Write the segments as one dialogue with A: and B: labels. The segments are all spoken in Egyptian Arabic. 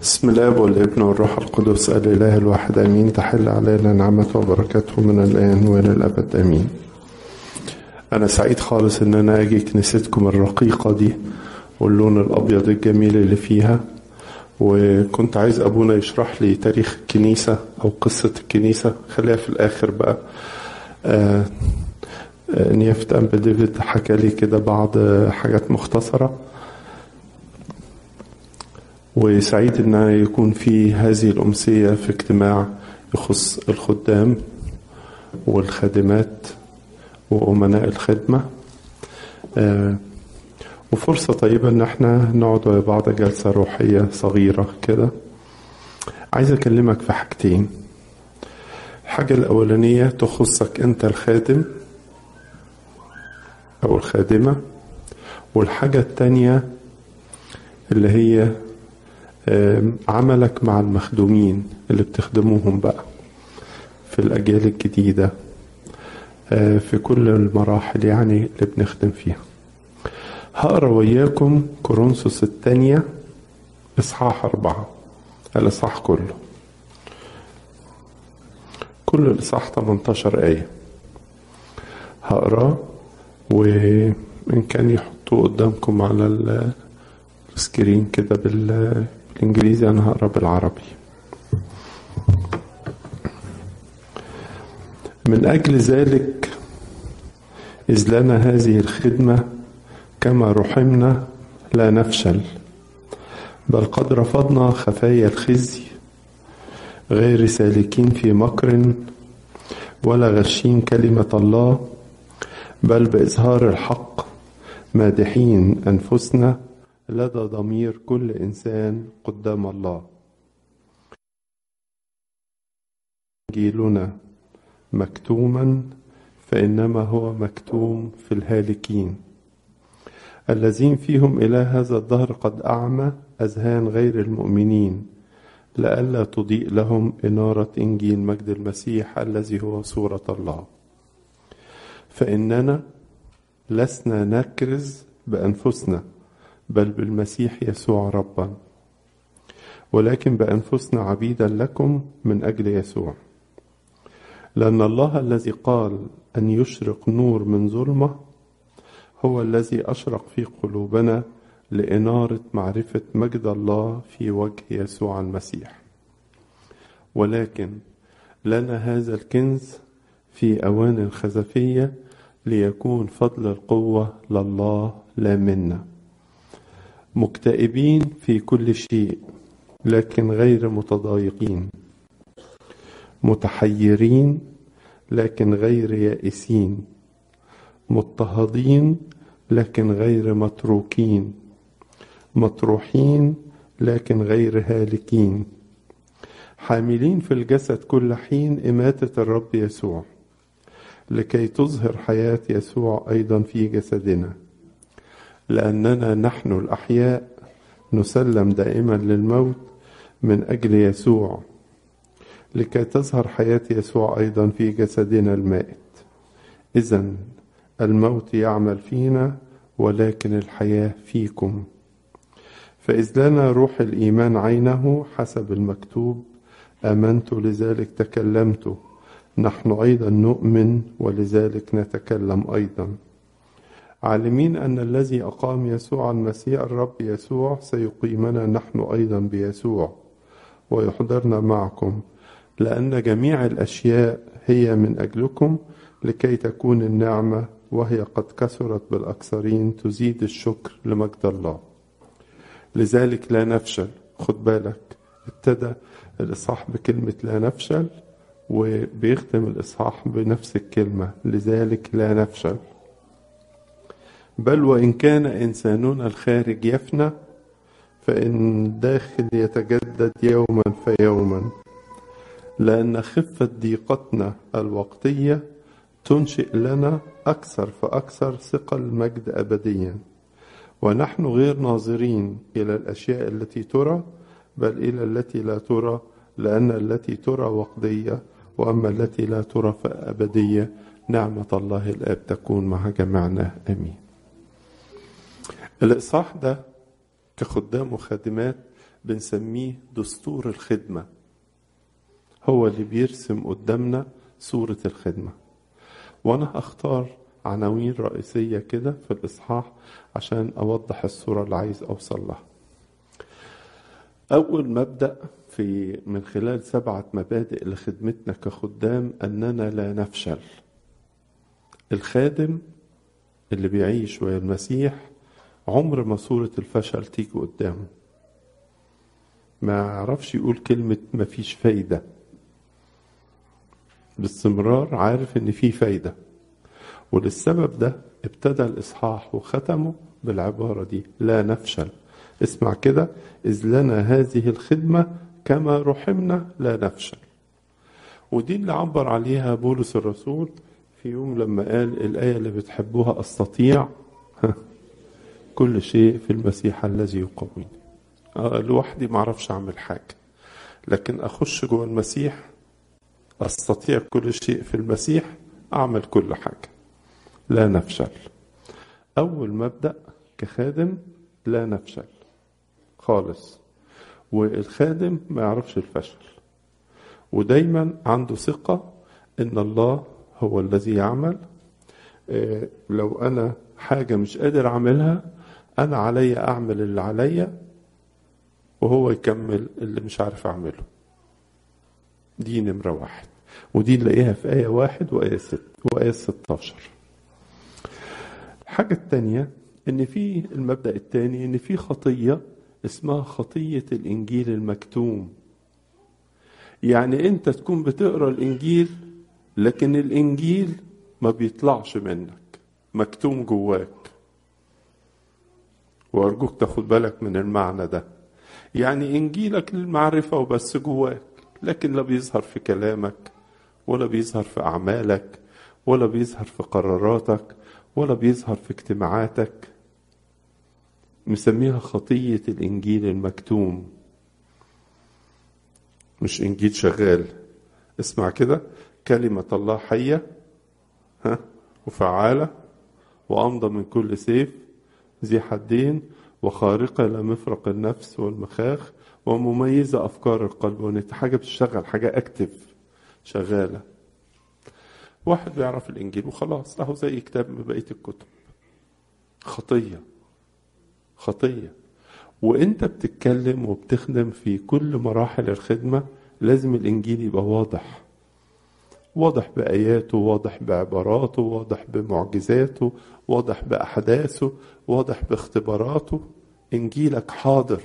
A: بسم الاب والابن والروح القدس الاله الواحد امين تحل علينا نعمته وبركاته من الان والى الابد امين انا سعيد خالص ان انا اجي كنيستكم الرقيقه دي واللون الابيض الجميل اللي فيها وكنت عايز ابونا يشرح لي تاريخ الكنيسه او قصه الكنيسه خليها في الاخر بقى آه نيافة أنبا ديفيد حكى لي كده بعض حاجات مختصرة وسعيد ان يكون في هذه الامسيه في اجتماع يخص الخدام والخادمات وامناء الخدمه وفرصه طيبه ان احنا نقعد مع بعض جلسه روحيه صغيره كده عايز اكلمك في حاجتين الحاجه الاولانيه تخصك انت الخادم او الخادمه والحاجه التانيه اللي هي عملك مع المخدومين اللي بتخدموهم بقى في الأجيال الجديدة في كل المراحل يعني اللي بنخدم فيها هقرا وياكم كورنثوس الثانية إصحاح أربعة الإصحاح كله كل الإصحاح 18 آية هقراه وإن كان يحطوه قدامكم على السكرين كده بال بالانجليزي انا هقرا بالعربي من اجل ذلك اذ لنا هذه الخدمه كما رحمنا لا نفشل بل قد رفضنا خفايا الخزي غير سالكين في مكر ولا غشين كلمه الله بل باظهار الحق مادحين انفسنا لدى ضمير كل انسان قدام الله انجيلنا مكتوما فانما هو مكتوم في الهالكين الذين فيهم الى هذا الدهر قد اعمى اذهان غير المؤمنين لئلا تضيء لهم اناره انجيل مجد المسيح الذي هو صوره الله فاننا لسنا نكرز بانفسنا بل بالمسيح يسوع ربا ولكن بانفسنا عبيدا لكم من اجل يسوع لان الله الذي قال ان يشرق نور من ظلمه هو الذي اشرق في قلوبنا لاناره معرفه مجد الله في وجه يسوع المسيح ولكن لنا هذا الكنز في اوان خزفيه ليكون فضل القوه لله لا منا مكتئبين في كل شيء لكن غير متضايقين متحيرين لكن غير يائسين مضطهدين لكن غير متروكين مطروحين لكن غير هالكين حاملين في الجسد كل حين إماتة الرب يسوع لكي تظهر حياة يسوع أيضا في جسدنا لأننا نحن الأحياء نسلم دائما للموت من أجل يسوع لكي تظهر حياة يسوع أيضا في جسدنا المائت إذا الموت يعمل فينا ولكن الحياة فيكم فإذ لنا روح الإيمان عينه حسب المكتوب آمنت لذلك تكلمت نحن أيضا نؤمن ولذلك نتكلم أيضا عالمين أن الذي أقام يسوع المسيح الرب يسوع سيقيمنا نحن أيضا بيسوع ويحضرنا معكم لأن جميع الأشياء هي من أجلكم لكي تكون النعمة وهي قد كثرت بالأكثرين تزيد الشكر لمجد الله لذلك لا نفشل خد بالك ابتدى الإصحاح بكلمة لا نفشل وبيختم الإصحاح بنفس الكلمة لذلك لا نفشل بل وإن كان إنساننا الخارج يفنى فإن الداخل يتجدد يوما فيوما لأن خفة ضيقتنا الوقتية تنشئ لنا أكثر فأكثر ثقل المجد أبديا ونحن غير ناظرين إلى الأشياء التي ترى بل إلى التي لا ترى لأن التي ترى وقتية وأما التي لا ترى فأبدية نعمة الله الآب تكون مع جميعنا آمين الإصحاح ده كخدام وخادمات بنسميه دستور الخدمة هو اللي بيرسم قدامنا صورة الخدمة وأنا هختار عناوين رئيسية كده في الإصحاح عشان أوضح الصورة اللي عايز أوصل لها أول مبدأ في من خلال سبعة مبادئ لخدمتنا كخدام أننا لا نفشل الخادم اللي بيعيش ويا المسيح عمر ما صورة الفشل تيجي قدامه ما يعرفش يقول كلمة ما فيش فايدة باستمرار عارف ان في فايدة وللسبب ده ابتدى الإصحاح وختمه بالعبارة دي لا نفشل اسمع كده إذ لنا هذه الخدمة كما رحمنا لا نفشل ودي اللي عبر عليها بولس الرسول في يوم لما قال الآية اللي بتحبوها أستطيع كل شيء في المسيح الذي يقويني لوحدي ما اعرفش اعمل حاجه لكن اخش جوه المسيح استطيع كل شيء في المسيح اعمل كل حاجه لا نفشل اول مبدا كخادم لا نفشل خالص والخادم ما يعرفش الفشل ودايما عنده ثقه ان الله هو الذي يعمل لو انا حاجه مش قادر اعملها انا عليا اعمل اللي عليا وهو يكمل اللي مش عارف اعمله دي نمرة واحد ودي نلاقيها في آية واحد وآية ست وآية ستاشر الحاجة التانية إن في المبدأ التاني إن في خطية اسمها خطية الإنجيل المكتوم يعني أنت تكون بتقرأ الإنجيل لكن الإنجيل ما بيطلعش منك مكتوم جواك وأرجوك تاخد بالك من المعنى ده يعني إنجيلك للمعرفة وبس جواك لكن لا بيظهر في كلامك ولا بيظهر في أعمالك ولا بيظهر في قراراتك ولا بيظهر في اجتماعاتك مسميها خطية الإنجيل المكتوم مش إنجيل شغال اسمع كده كلمة الله حية ها وفعالة وأمضى من كل سيف ذي حدين وخارقة إلى مفرق النفس والمخاخ ومميزة أفكار القلب وإن حاجة بتشتغل حاجة أكتف شغالة واحد بيعرف الإنجيل وخلاص أهو زي كتاب من بقية الكتب خطية خطية وإنت بتتكلم وبتخدم في كل مراحل الخدمة لازم الإنجيل يبقى واضح واضح بآياته واضح بعباراته واضح بمعجزاته واضح بأحداثه واضح باختباراته إنجيلك حاضر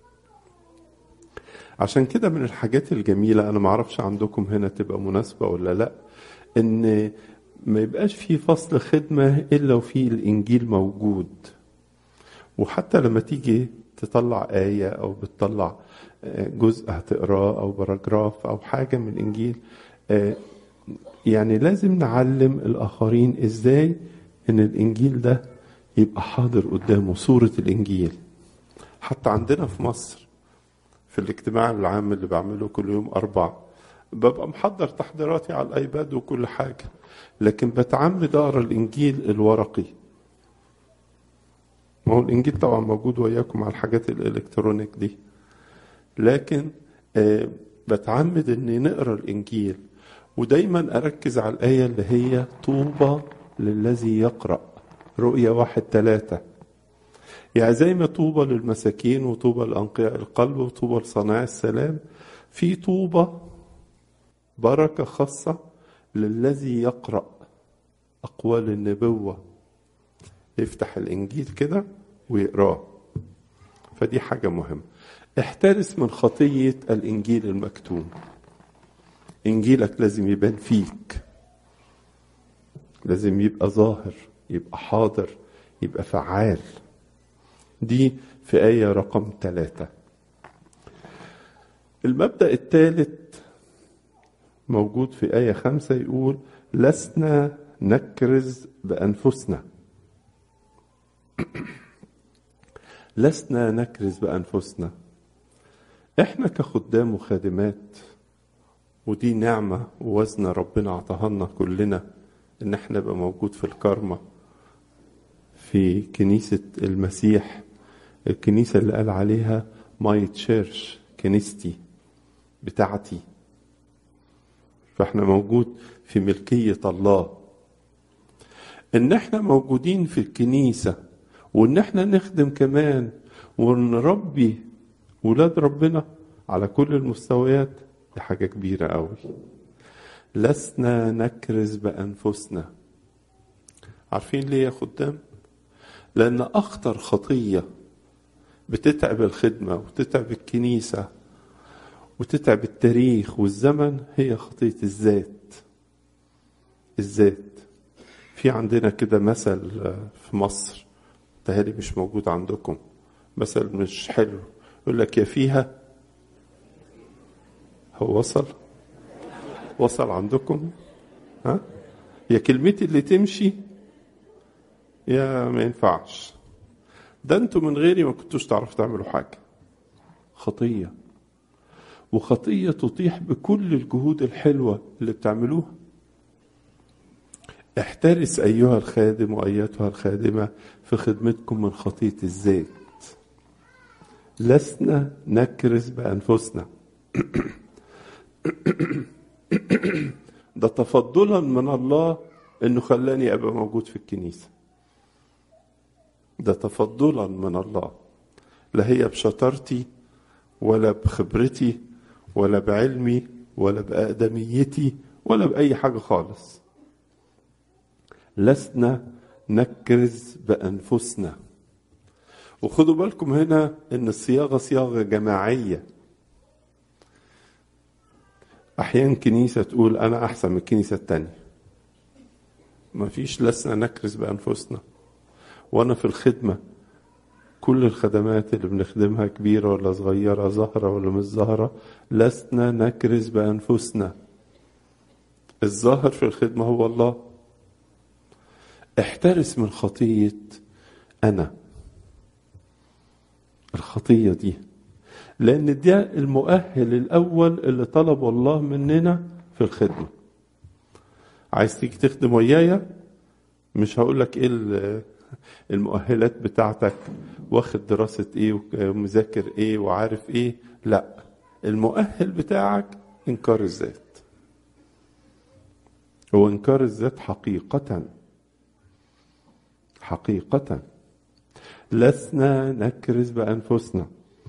A: عشان كده من الحاجات الجميلة أنا معرفش عندكم هنا تبقى مناسبة ولا لأ إن ما يبقاش في فصل خدمة إلا وفي الإنجيل موجود وحتى لما تيجي تطلع آية أو بتطلع جزء هتقراه أو باراجراف أو حاجة من الإنجيل يعني لازم نعلم الآخرين إزاي إن الإنجيل ده يبقى حاضر قدامه صورة الإنجيل حتى عندنا في مصر في الاجتماع العام اللي بعمله كل يوم أربع ببقى محضر تحضيراتي على الأيباد وكل حاجة لكن بتعمد أقرأ الإنجيل الورقي ما هو الإنجيل طبعا موجود وياكم على الحاجات الإلكترونيك دي لكن آه بتعمد إني نقرأ الإنجيل ودايما أركز على الآية اللي هي طوبى للذي يقرأ رؤية واحد ثلاثة يعني زي ما طوبى للمساكين وطوبى لأنقياء القلب وطوبى لصناع السلام في طوبى بركة خاصة للذي يقرأ أقوال النبوة يفتح الإنجيل كده ويقراه فدي حاجة مهمة احترس من خطية الإنجيل المكتوم إنجيلك لازم يبان فيك لازم يبقى ظاهر يبقى حاضر يبقى فعال دي في آية رقم ثلاثة المبدأ الثالث موجود في آية خمسة يقول لسنا نكرز بأنفسنا لسنا نكرز بأنفسنا احنا كخدام وخادمات ودي نعمة ووزنة ربنا عطاها لنا كلنا ان احنا نبقى موجود في الكرمة في كنيسة المسيح الكنيسة اللي قال عليها ماي تشيرش كنيستي بتاعتي فاحنا موجود في ملكية الله ان احنا موجودين في الكنيسة وان احنا نخدم كمان ونربي ولاد ربنا على كل المستويات دي حاجة كبيرة قوي لسنا نكرز بأنفسنا عارفين ليه يا خدام لأن أخطر خطية بتتعب الخدمة وتتعب الكنيسة وتتعب التاريخ والزمن هي خطية الذات الذات في عندنا كده مثل في مصر تهالي مش موجود عندكم مثل مش حلو يقول لك يا فيها هو وصل وصل عندكم ها يا كلمتي اللي تمشي يا ما ينفعش ده انتوا من غيري ما كنتوش تعرفوا تعملوا حاجه خطيه وخطيه تطيح بكل الجهود الحلوه اللي بتعملوها احترس ايها الخادم وايتها الخادمه في خدمتكم من خطيه الذات لسنا نكرز بانفسنا ده تفضلا من الله انه خلاني ابقى موجود في الكنيسه ده تفضلا من الله لا هي بشطارتي ولا بخبرتي ولا بعلمي ولا بأقدميتي ولا بأي حاجة خالص لسنا نكرز بأنفسنا وخدوا بالكم هنا ان الصياغة صياغة جماعية أحيانا كنيسة تقول أنا أحسن من الكنيسة التانية ما فيش لسنا نكرز بأنفسنا وأنا في الخدمة كل الخدمات اللي بنخدمها كبيرة ولا صغيرة ظاهرة ولا مش ظاهرة لسنا نكرز بأنفسنا الظاهر في الخدمة هو الله احترس من خطية أنا الخطية دي لأن ده المؤهل الأول اللي طلبه الله مننا في الخدمة عايز تيجي تخدم ويايا مش هقول لك ايه المؤهلات بتاعتك واخد دراسة ايه ومذاكر ايه وعارف ايه لا المؤهل بتاعك انكار الذات هو انكار الذات حقيقة حقيقة لسنا نكرز بأنفسنا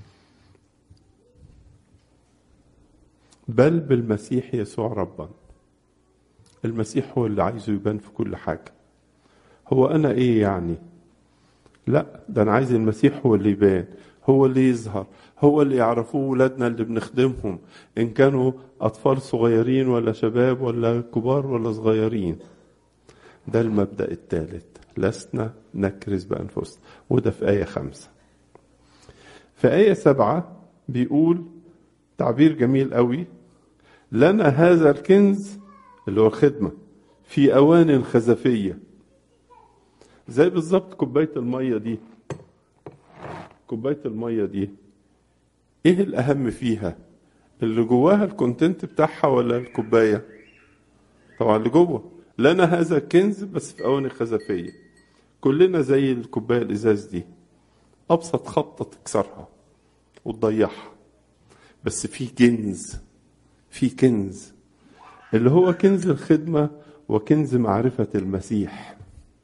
A: بل بالمسيح يسوع ربا المسيح هو اللي عايزه يبان في كل حاجة هو أنا إيه يعني لا ده أنا عايز المسيح هو اللي يبان هو اللي يظهر هو اللي يعرفوه ولادنا اللي بنخدمهم إن كانوا أطفال صغيرين ولا شباب ولا كبار ولا صغيرين ده المبدأ الثالث لسنا نكرز بأنفسنا وده في آية خمسة في آية سبعة بيقول تعبير جميل قوي لنا هذا الكنز اللي هو الخدمة في أوان خزفية زي بالظبط كوباية المية دي كوباية المية دي ايه الأهم فيها اللي جواها الكونتنت بتاعها ولا الكوباية طبعا اللي جوه لنا هذا الكنز بس في أواني خزفية كلنا زي الكوباية الإزاز دي أبسط خبطة تكسرها وتضيعها بس في كنز في كنز اللي هو كنز الخدمة وكنز معرفة المسيح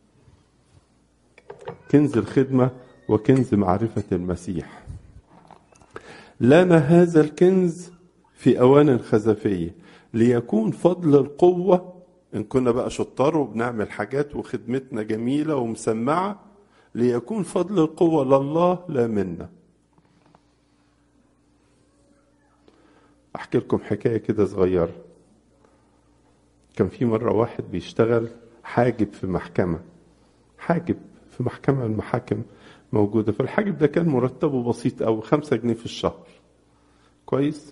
A: كنز الخدمة وكنز معرفة المسيح لنا هذا الكنز في أوان خزفية ليكون فضل القوة إن كنا بقى شطار وبنعمل حاجات وخدمتنا جميلة ومسمعة ليكون فضل القوة لله لا منا أحكي لكم حكاية كده صغيرة كان في مرة واحد بيشتغل حاجب في محكمة حاجب في محكمة من المحاكم موجودة فالحاجب ده كان مرتبه بسيط أو خمسة جنيه في الشهر كويس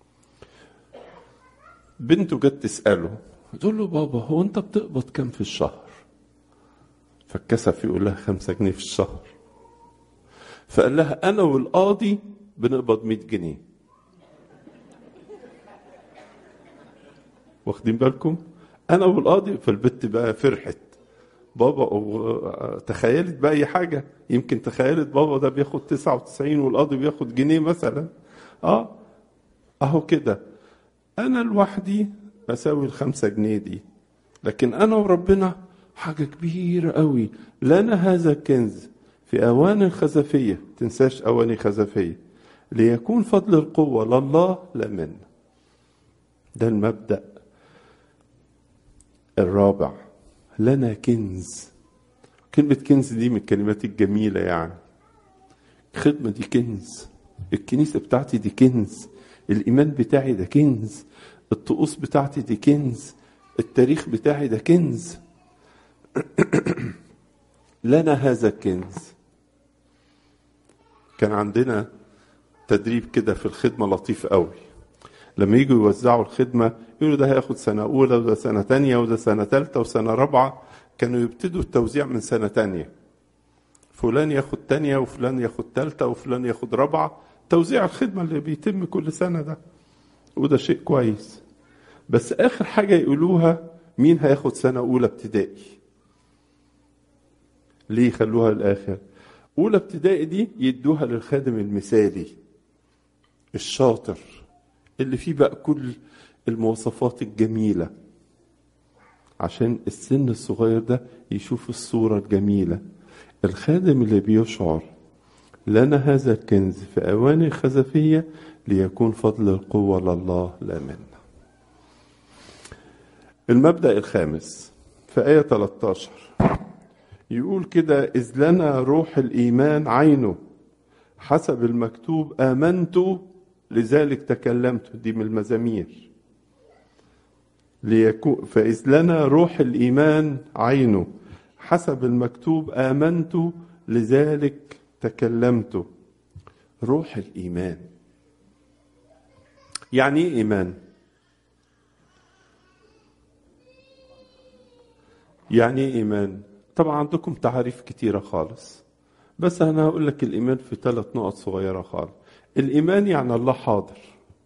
A: بنته جت تسأله تقول له بابا هو أنت بتقبض كام في الشهر فاتكسف يقول لها خمسة جنيه في الشهر فقال لها أنا والقاضي بنقبض 100 جنيه واخدين بالكم انا والقاضي فالبت بقى فرحت بابا أو تخيلت بأي حاجة يمكن تخيلت بابا ده بياخد 99 والقاضي بياخد جنيه مثلا اه اهو كده انا لوحدي اساوي الخمسة جنيه دي لكن انا وربنا حاجة كبيرة قوي لنا هذا الكنز في اوان الخزفية تنساش اواني خزفية ليكون فضل القوة لله لا منا ده المبدأ الرابع لنا كنز كلمة كنز دي من الكلمات الجميلة يعني الخدمة دي كنز الكنيسة بتاعتي دي كنز الإيمان بتاعي ده كنز الطقوس بتاعتي دي كنز التاريخ بتاعي ده كنز لنا هذا الكنز كان عندنا تدريب كده في الخدمة لطيف قوي لما يجوا يوزعوا الخدمة يقولوا ده هياخد سنة أولى وده سنة تانية وده سنة تالتة وسنة رابعة كانوا يبتدوا التوزيع من سنة تانية فلان ياخد تانية وفلان ياخد تالتة وفلان ياخد رابعة توزيع الخدمة اللي بيتم كل سنة ده وده شيء كويس بس آخر حاجة يقولوها مين هياخد سنة أولى ابتدائي ليه يخلوها الآخر أولى ابتدائي دي يدوها للخادم المثالي الشاطر اللي فيه بقى كل المواصفات الجميلة عشان السن الصغير ده يشوف الصورة الجميلة الخادم اللي بيشعر لنا هذا الكنز في أواني الخزفية ليكون فضل القوة لله لا منا المبدأ الخامس في آية 13 يقول كده إذ لنا روح الإيمان عينه حسب المكتوب آمنت لذلك تكلمت دي من المزامير ليكون فإذ لنا روح الإيمان عينه حسب المكتوب آمنت لذلك تكلمت روح الإيمان يعني إيه إيمان؟ يعني إيه إيمان؟ طبعا عندكم تعاريف كتيرة خالص بس أنا هقول لك الإيمان في ثلاث نقط صغيرة خالص الإيمان يعني الله حاضر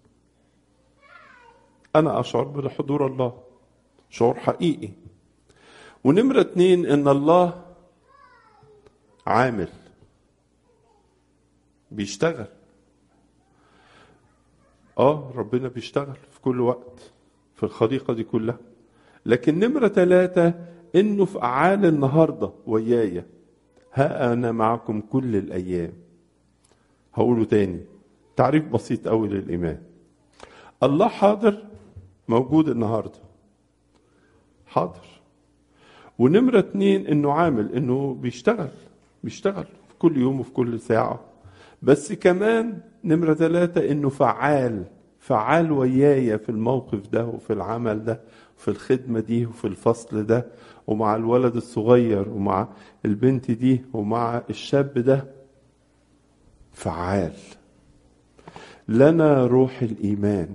A: أنا أشعر بحضور الله شعور حقيقي ونمرة اتنين إن الله عامل بيشتغل اه ربنا بيشتغل في كل وقت في الخليقة دي كلها لكن نمرة ثلاثة انه في اعمال النهاردة ويايا ها انا معكم كل الايام هقوله تاني تعريف بسيط قوي للايمان الله حاضر موجود النهارده حاضر ونمرة اتنين انه عامل انه بيشتغل بيشتغل في كل يوم وفي كل ساعة بس كمان نمرة ثلاثة انه فعال فعال ويايا في الموقف ده وفي العمل ده في الخدمة دي وفي الفصل ده ومع الولد الصغير ومع البنت دي ومع الشاب ده فعال لنا روح الإيمان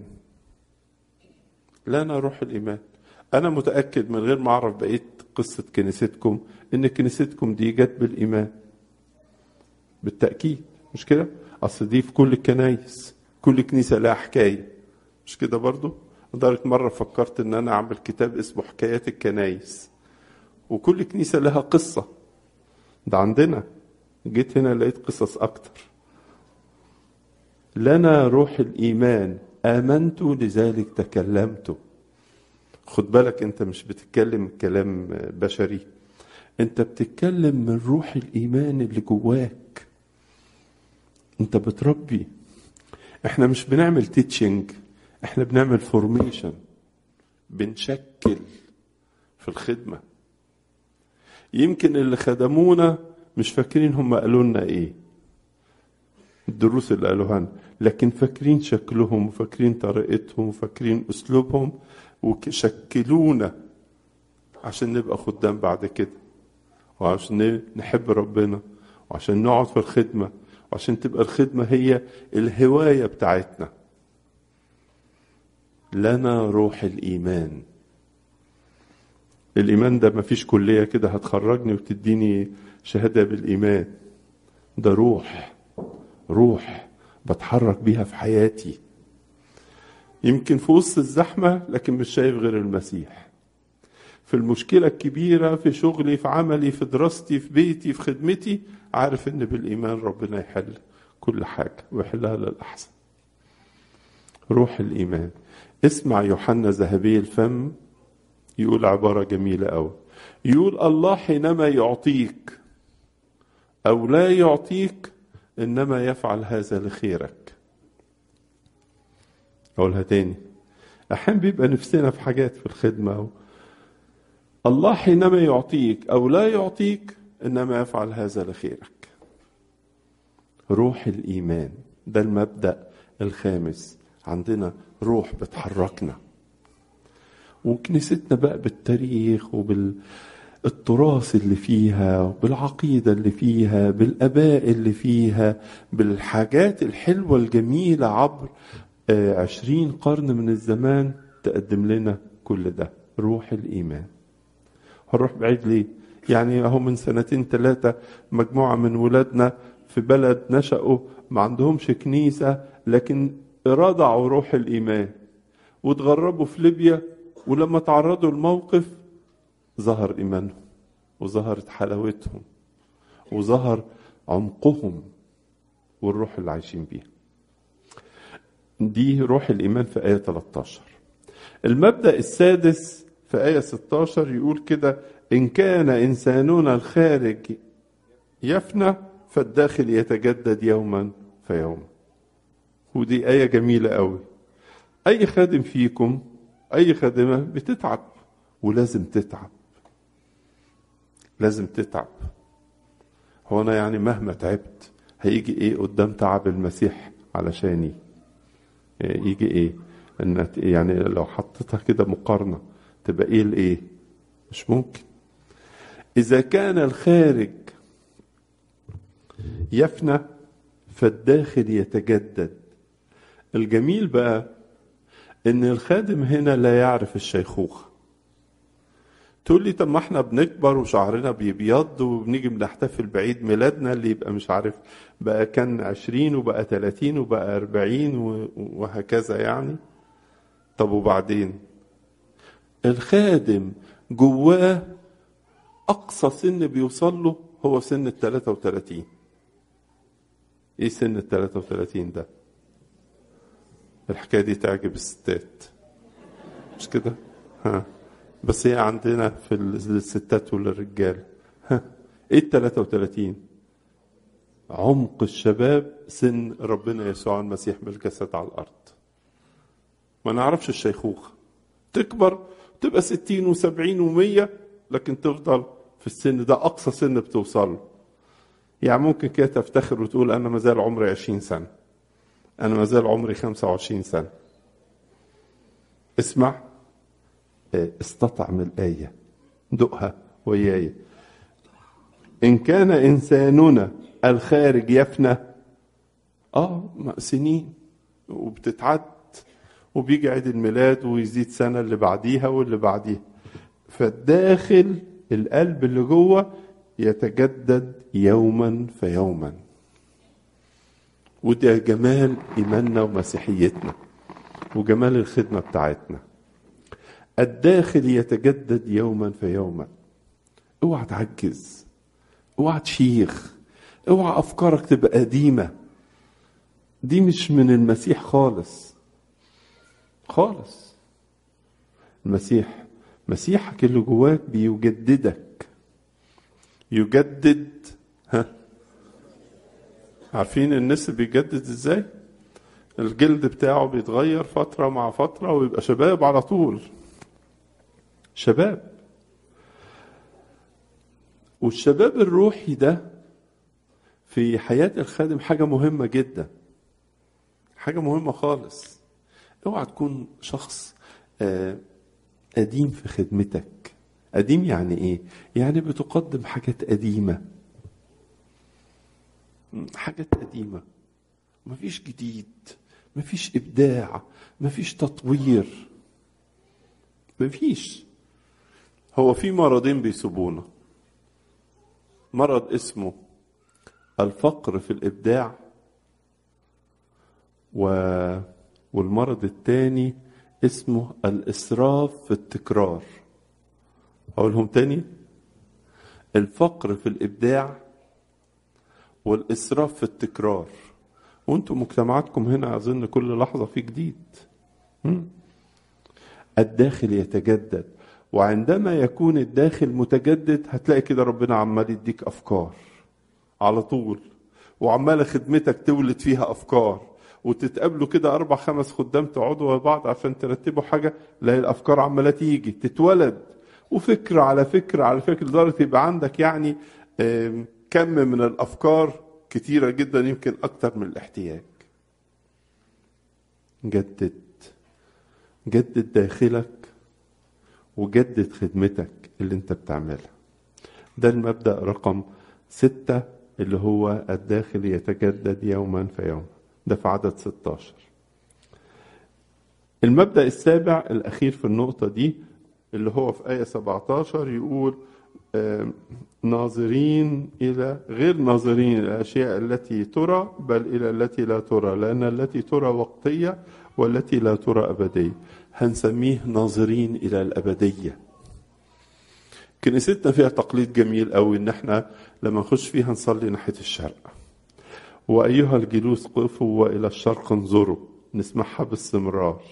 A: لنا روح الإيمان أنا متأكد من غير ما أعرف بقية قصة كنيستكم إن كنيستكم دي جت بالإيمان بالتأكيد مش كده؟ أصل دي في كل الكنايس كل كنيسة لها حكاية مش كده برضو؟ لدرجة مرة فكرت إن أنا أعمل كتاب اسمه حكايات الكنايس وكل كنيسة لها قصة ده عندنا جيت هنا لقيت قصص أكتر لنا روح الإيمان آمنت لذلك تكلمت خد بالك أنت مش بتتكلم كلام بشري أنت بتتكلم من روح الإيمان اللي جواك أنت بتربي احنا مش بنعمل تيتشنج احنا بنعمل فورميشن بنشكل في الخدمة يمكن اللي خدمونا مش فاكرين هم قالوا لنا ايه الدروس اللي قالوها لنا لكن فاكرين شكلهم وفاكرين طريقتهم وفاكرين اسلوبهم وشكلونا عشان نبقى خدام بعد كده وعشان نحب ربنا وعشان نقعد في الخدمة وعشان تبقى الخدمة هي الهواية بتاعتنا لنا روح الإيمان الإيمان ده مفيش كلية كده هتخرجني وتديني شهادة بالإيمان ده روح روح بتحرك بيها في حياتي يمكن في وسط الزحمة لكن مش شايف غير المسيح في المشكلة الكبيرة في شغلي في عملي في دراستي في بيتي في خدمتي عارف ان بالايمان ربنا يحل كل حاجة ويحلها للأحسن روح الإيمان اسمع يوحنا ذهبي الفم يقول عبارة جميلة أوي يقول الله حينما يعطيك أو لا يعطيك إنما يفعل هذا لخيرك أقولها تاني أحيانا بيبقى نفسنا في حاجات في الخدمة الله حينما يعطيك أو لا يعطيك إنما يفعل هذا لخيرك روح الإيمان ده المبدأ الخامس عندنا روح بتحركنا وكنيستنا بقى بالتاريخ وبالتراث اللي فيها وبالعقيدة اللي فيها بالآباء اللي فيها بالحاجات الحلوة الجميلة عبر عشرين قرن من الزمان تقدم لنا كل ده روح الإيمان هنروح بعيد ليه يعني اهو من سنتين ثلاثة مجموعة من ولادنا في بلد نشأوا ما عندهمش كنيسة لكن رضعوا روح الإيمان وتغربوا في ليبيا ولما تعرضوا الموقف ظهر إيمانهم وظهرت حلاوتهم وظهر عمقهم والروح اللي عايشين بيها دي روح الإيمان في آية 13 المبدأ السادس في آية 16 يقول كده إن كان إنساننا الخارج يفنى فالداخل يتجدد يوما فيوما ودي آية جميلة قوي أي خادم فيكم أي خادمة بتتعب ولازم تتعب لازم تتعب هو أنا يعني مهما تعبت هيجي إيه قدام تعب المسيح علشاني يجي إيه إن يعني لو حطيتها كده مقارنة تبقى إيه الإيه مش ممكن إذا كان الخارج يفنى فالداخل يتجدد الجميل بقى ان الخادم هنا لا يعرف الشيخوخة تقول لي طب ما احنا بنكبر وشعرنا بيبيض وبنيجي بنحتفل بعيد ميلادنا اللي يبقى مش عارف بقى كان عشرين وبقى تلاتين وبقى أربعين وهكذا يعني طب وبعدين الخادم جواه أقصى سن بيوصل له هو سن ال 33 إيه سن ال 33 ده؟ الحكاية دي تعجب الستات مش كده؟ ها بس هي عندنا في الستات والرجال ها إيه ال 33 عمق الشباب سن ربنا يسوع المسيح بالجسد على الأرض ما نعرفش الشيخوخة تكبر تبقى ستين وسبعين ومية لكن تفضل في السن ده أقصى سن بتوصل له يعني ممكن كده تفتخر وتقول أنا ما زال عمري عشرين سنة أنا ما زال عمري خمسة وعشرين سنة اسمع استطعم الآية دقها وياي إن كان إنساننا الخارج يفنى آه سنين وبتتعد وبيجي عيد الميلاد ويزيد سنة اللي بعديها واللي بعديها فالداخل القلب اللي جوه يتجدد يوما فيوما وده جمال إيماننا ومسيحيتنا وجمال الخدمة بتاعتنا الداخل يتجدد يوما فيوما اوعى تعجز اوعى تشيخ اوعى افكارك تبقى قديمه دي مش من المسيح خالص خالص المسيح مسيحك اللي جواك بيجددك يجدد ها عارفين النسر بيجدد ازاي الجلد بتاعه بيتغير فترة مع فترة ويبقى شباب على طول شباب والشباب الروحي ده في حياة الخادم حاجة مهمة جدا حاجة مهمة خالص اوعى تكون شخص آه قديم في خدمتك قديم يعني ايه يعني بتقدم حاجات قديمة حاجات قديمة مفيش جديد مفيش إبداع مفيش تطوير مفيش هو في مرضين بيسيبونا مرض اسمه الفقر في الإبداع و... والمرض الثاني اسمه الإسراف في التكرار أقولهم تاني الفقر في الإبداع والإسراف في التكرار وانتم مجتمعاتكم هنا أظن كل لحظة في جديد الداخل يتجدد وعندما يكون الداخل متجدد هتلاقي كده ربنا عمال يديك أفكار على طول وعمالة خدمتك تولد فيها أفكار وتتقابلوا كده أربع خمس خدام تقعدوا مع بعض عشان ترتبوا حاجة لا الأفكار عمالة تيجي تتولد وفكر على فكر على فكر لدرجة يبقى عندك يعني كم من الأفكار كتيرة جدا يمكن أكتر من الاحتياج جدد جدد داخلك وجدد خدمتك اللي انت بتعملها ده المبدأ رقم ستة اللي هو الداخل يتجدد يوما فيوما ده في عدد 16 المبدأ السابع الأخير في النقطة دي اللي هو في آية 17 يقول ناظرين إلى غير ناظرين إلى الأشياء التي ترى بل إلى التي لا ترى لأن التي ترى وقتية والتي لا ترى أبدية هنسميه ناظرين إلى الأبدية كنيستنا فيها تقليد جميل قوي إن احنا لما نخش فيها نصلي ناحية الشرق وأيها الجلوس قفوا وإلى الشرق انظروا نسمعها باستمرار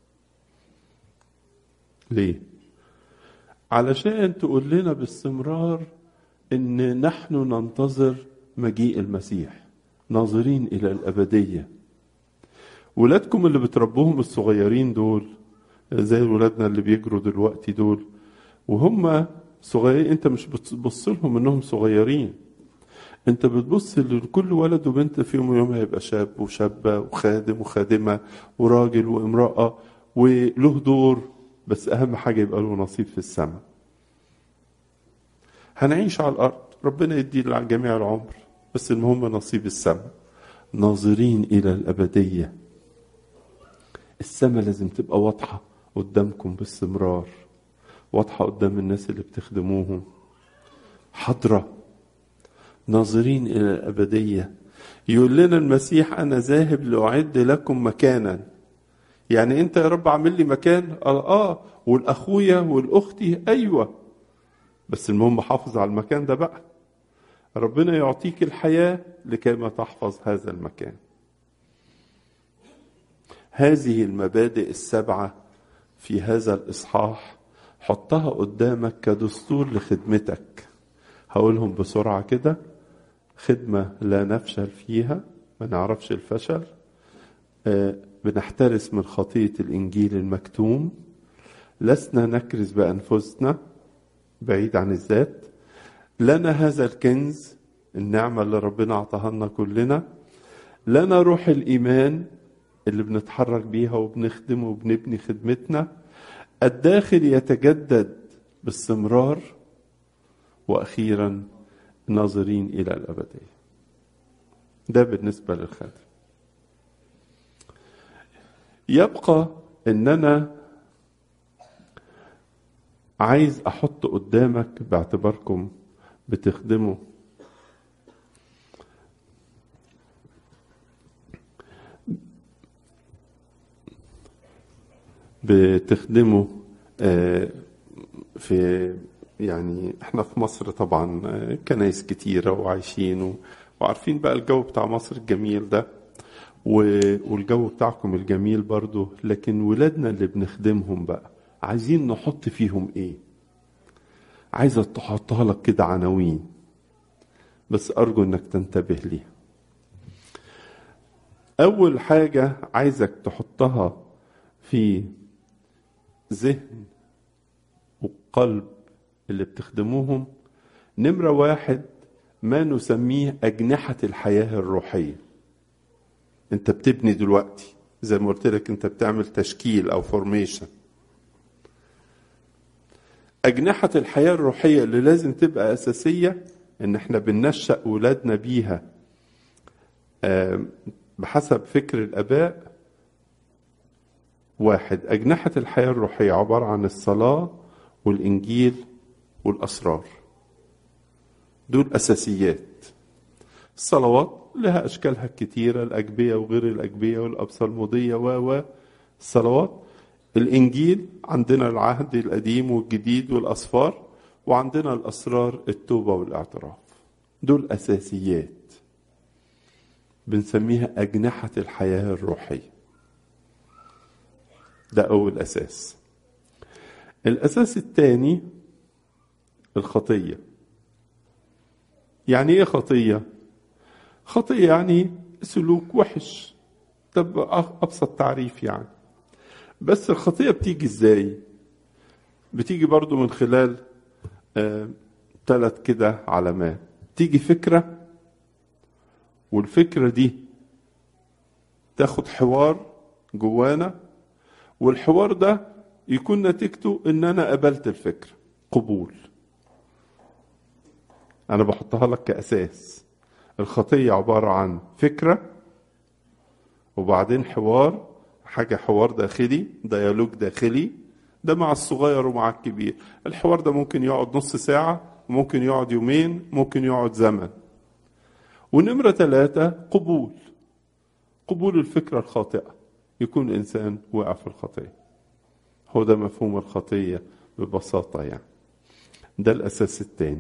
A: ليه؟ علشان تقول لنا باستمرار ان نحن ننتظر مجيء المسيح ناظرين الى الابديه ولادكم اللي بتربوهم الصغيرين دول زي ولادنا اللي بيجروا دلوقتي دول وهم صغيرين انت مش بتبص لهم انهم صغيرين انت بتبص لكل ولد وبنت في يوم يوم هيبقى شاب وشابه وخادم وخادمه وراجل وامراه وله دور بس اهم حاجه يبقى له نصيب في السماء هنعيش على الارض ربنا يدي جميع العمر بس المهم نصيب السماء ناظرين الى الابديه السماء لازم تبقى واضحه قدامكم باستمرار واضحه قدام الناس اللي بتخدموهم حاضره ناظرين الى الابديه يقول لنا المسيح انا ذاهب لاعد لكم مكانا يعني انت يا رب عامل لي مكان قال اه والاخويا والاختي ايوه بس المهم حافظ على المكان ده بقى ربنا يعطيك الحياه لكي ما تحفظ هذا المكان هذه المبادئ السبعه في هذا الاصحاح حطها قدامك كدستور لخدمتك هقولهم بسرعه كده خدمه لا نفشل فيها ما نعرفش الفشل آه بنحترس من خطية الإنجيل المكتوم لسنا نكرز بأنفسنا بعيد عن الذات لنا هذا الكنز النعمة اللي ربنا أعطاها لنا كلنا لنا روح الإيمان اللي بنتحرك بيها وبنخدم وبنبني خدمتنا الداخل يتجدد باستمرار وأخيرا ناظرين إلى الأبدية ده بالنسبة للخادم يبقى ان انا عايز احط قدامك باعتباركم بتخدموا بتخدموا في يعني احنا في مصر طبعا كنايس كتيره وعايشين وعارفين بقى الجو بتاع مصر الجميل ده والجو بتاعكم الجميل برضو لكن ولادنا اللي بنخدمهم بقى عايزين نحط فيهم ايه عايزة تحطها لك كده عناوين بس أرجو إنك تنتبه ليها أول حاجة عايزك تحطها في ذهن وقلب اللي بتخدموهم نمرة واحد ما نسميه أجنحة الحياة الروحية انت بتبني دلوقتي زي ما قلت لك انت بتعمل تشكيل او فورميشن أجنحة الحياة الروحية اللي لازم تبقى أساسية إن إحنا بننشأ ولادنا بيها بحسب فكر الآباء واحد أجنحة الحياة الروحية عبارة عن الصلاة والإنجيل والأسرار دول أساسيات الصلوات لها أشكالها الكتيرة الأجبية وغير الأجبية والأبصالمودية و و الصلوات الإنجيل عندنا العهد القديم والجديد والأسفار وعندنا الأسرار التوبة والاعتراف دول أساسيات بنسميها أجنحة الحياة الروحية ده أول أساس الأساس الثاني الخطية يعني إيه خطية؟ خطية يعني سلوك وحش طب أبسط تعريف يعني بس الخطية بتيجي إزاي؟ بتيجي برضو من خلال آه ثلاث كده علامات تيجي فكرة والفكرة دي تاخد حوار جوانا والحوار ده يكون نتيجته ان انا قبلت الفكرة قبول انا بحطها لك كاساس الخطية عبارة عن فكرة وبعدين حوار حاجة حوار داخلي ديالوج داخلي ده مع الصغير ومع الكبير الحوار ده ممكن يقعد نص ساعة ممكن يقعد يومين ممكن يقعد زمن ونمرة ثلاثة قبول قبول الفكرة الخاطئة يكون إنسان وقع في الخطية هو ده مفهوم الخطية ببساطة يعني ده الأساس الثاني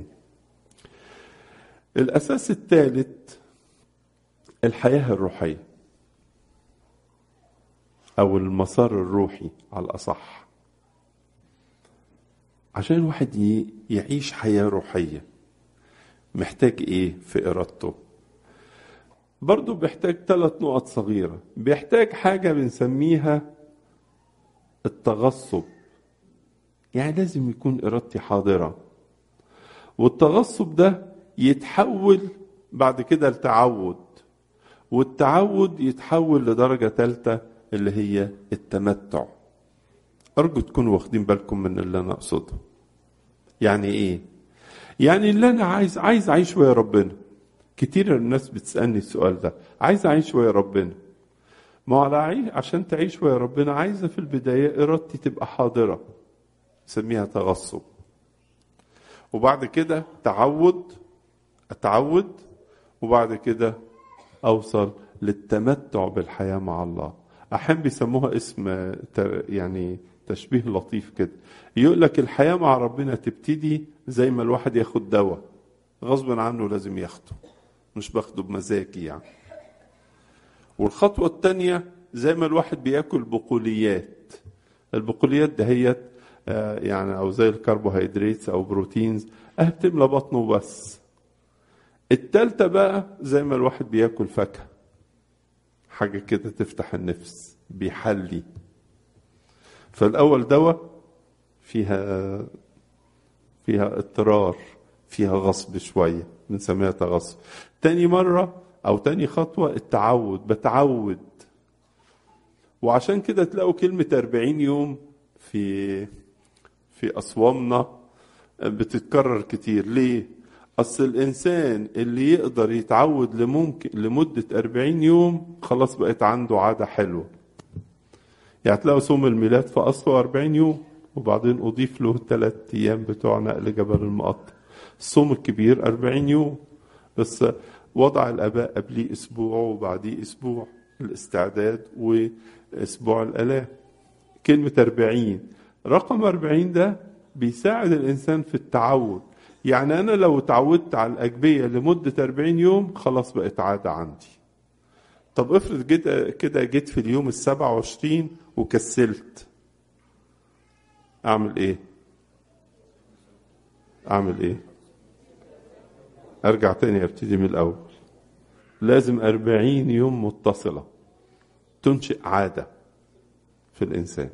A: الأساس الثالث الحياة الروحية أو المسار الروحي على الأصح عشان الواحد يعيش حياة روحية محتاج إيه في إرادته برضه بيحتاج ثلاث نقط صغيرة بيحتاج حاجة بنسميها التغصب يعني لازم يكون إرادتي حاضرة والتغصب ده يتحول بعد كده لتعود والتعود يتحول لدرجة ثالثة اللي هي التمتع أرجو تكونوا واخدين بالكم من اللي أنا أقصده يعني إيه؟ يعني اللي أنا عايز عايز أعيش ويا ربنا كتير الناس بتسألني السؤال ده عايز أعيش ويا ربنا ما على عيش عشان تعيش ويا ربنا عايزة في البداية إرادتي تبقى حاضرة نسميها تغصب وبعد كده تعود أتعود وبعد كده أوصل للتمتع بالحياة مع الله أحيانا بيسموها اسم يعني تشبيه لطيف كده يقول لك الحياة مع ربنا تبتدي زي ما الواحد ياخد دواء غصبا عنه لازم ياخده مش باخده بمزاجي يعني والخطوة الثانية زي ما الواحد بياكل بقوليات البقوليات دهيت يعني او زي الكربوهيدرات او بروتينز اه بتملى بطنه بس التالتة بقى زي ما الواحد بياكل فاكهة حاجة كده تفتح النفس بيحلي فالأول دواء فيها فيها اضطرار فيها غصب شوية بنسميها تغصب تاني مرة أو تاني خطوة التعود بتعود وعشان كده تلاقوا كلمة أربعين يوم في في أصوامنا بتتكرر كتير ليه؟ أصل الإنسان اللي يقدر يتعود لممكن لمدة أربعين يوم خلاص بقت عنده عادة حلوة يعني تلاقوا صوم الميلاد في أصله أربعين يوم وبعدين أضيف له ثلاث أيام بتوع نقل جبل المقطم الصوم الكبير أربعين يوم بس وضع الآباء قبليه أسبوع وبعديه أسبوع الاستعداد وأسبوع الآلام كلمة أربعين رقم أربعين ده بيساعد الإنسان في التعود يعني أنا لو اتعودت على الأجبية لمدة أربعين يوم خلاص بقت عادة عندي طب افرض جيت كده جيت في اليوم السبعة وعشرين وكسلت أعمل إيه؟ أعمل إيه؟ أرجع تاني أبتدي من الأول لازم أربعين يوم متصلة تنشئ عادة في الإنسان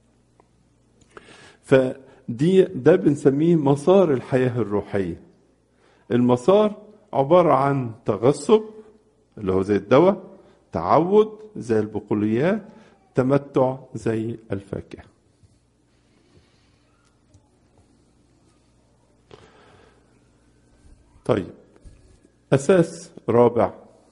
A: فدي ده بنسميه مسار الحياة الروحية المسار عبارة عن تغصب اللي هو زي الدواء تعود زي البقوليات تمتع زي الفاكهة طيب أساس رابع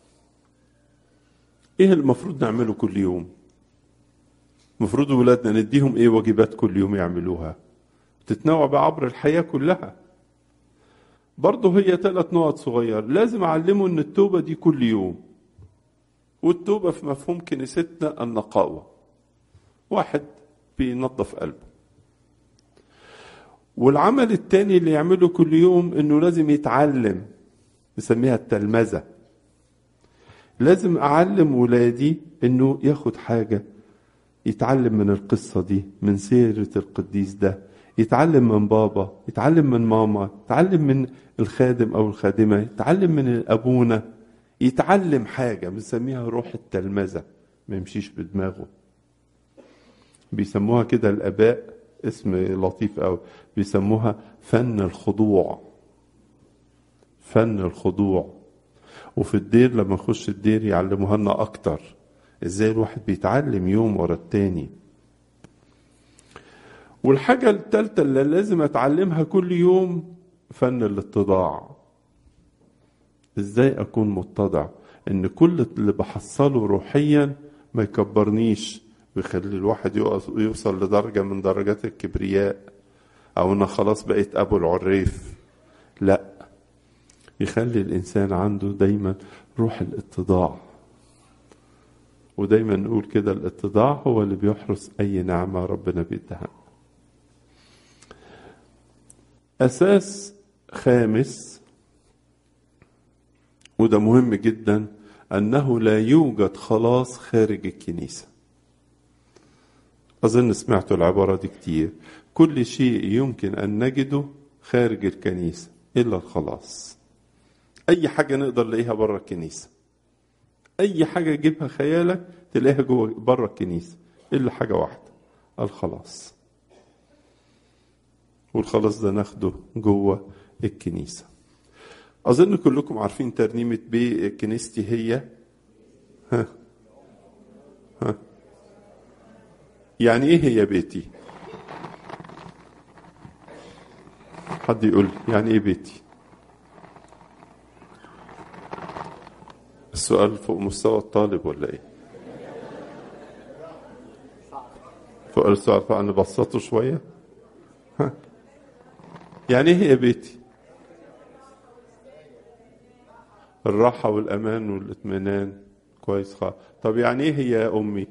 A: إيه المفروض نعمله كل يوم المفروض ولادنا نديهم إيه واجبات كل يوم يعملوها تتنوع بقى عبر الحياة كلها برضه هي ثلاث نقط صغيرة لازم أعلمه إن التوبة دي كل يوم والتوبة في مفهوم كنيستنا النقاوة واحد بينظف قلبه والعمل التاني اللي يعمله كل يوم انه لازم يتعلم نسميها التلمذة لازم اعلم ولادي انه ياخد حاجة يتعلم من القصة دي من سيرة القديس ده يتعلم من بابا يتعلم من ماما يتعلم من الخادم او الخادمة يتعلم من ابونا يتعلم حاجة بنسميها روح التلمذة ما يمشيش بدماغه بيسموها كده الاباء اسم لطيف قوي بيسموها فن الخضوع فن الخضوع وفي الدير لما نخش الدير يعلموها لنا اكتر ازاي الواحد بيتعلم يوم ورا التاني والحاجة التالتة اللي لازم اتعلمها كل يوم فن الاتضاع ازاي اكون متضع ان كل اللي بحصله روحيا ما يكبرنيش ويخلي الواحد يوصل لدرجة من درجات الكبرياء او انا خلاص بقيت ابو العريف لا يخلي الانسان عنده دايما روح الاتضاع ودايما نقول كده الاتضاع هو اللي بيحرس اي نعمه ربنا بيديها اساس خامس وده مهم جدا انه لا يوجد خلاص خارج الكنيسه اظن سمعتوا العباره دي كتير كل شيء يمكن ان نجده خارج الكنيسه الا الخلاص اي حاجه نقدر نلاقيها بره الكنيسه اي حاجه تجيبها خيالك تلاقيها جوه بره الكنيسه الا حاجه واحده الخلاص والخلاص ده ناخده جوه الكنيسه اظن كلكم عارفين ترنيمه بي كنيستي هي ها ها يعني ايه هي بيتي حد يقول لي يعني ايه بيتي السؤال فوق مستوى الطالب ولا ايه فوق السؤال فأنا بسطه شوية ها. يعني ايه هي بيتي الراحة والأمان والاطمئنان كويس خالص طب يعني ايه هي يا أمي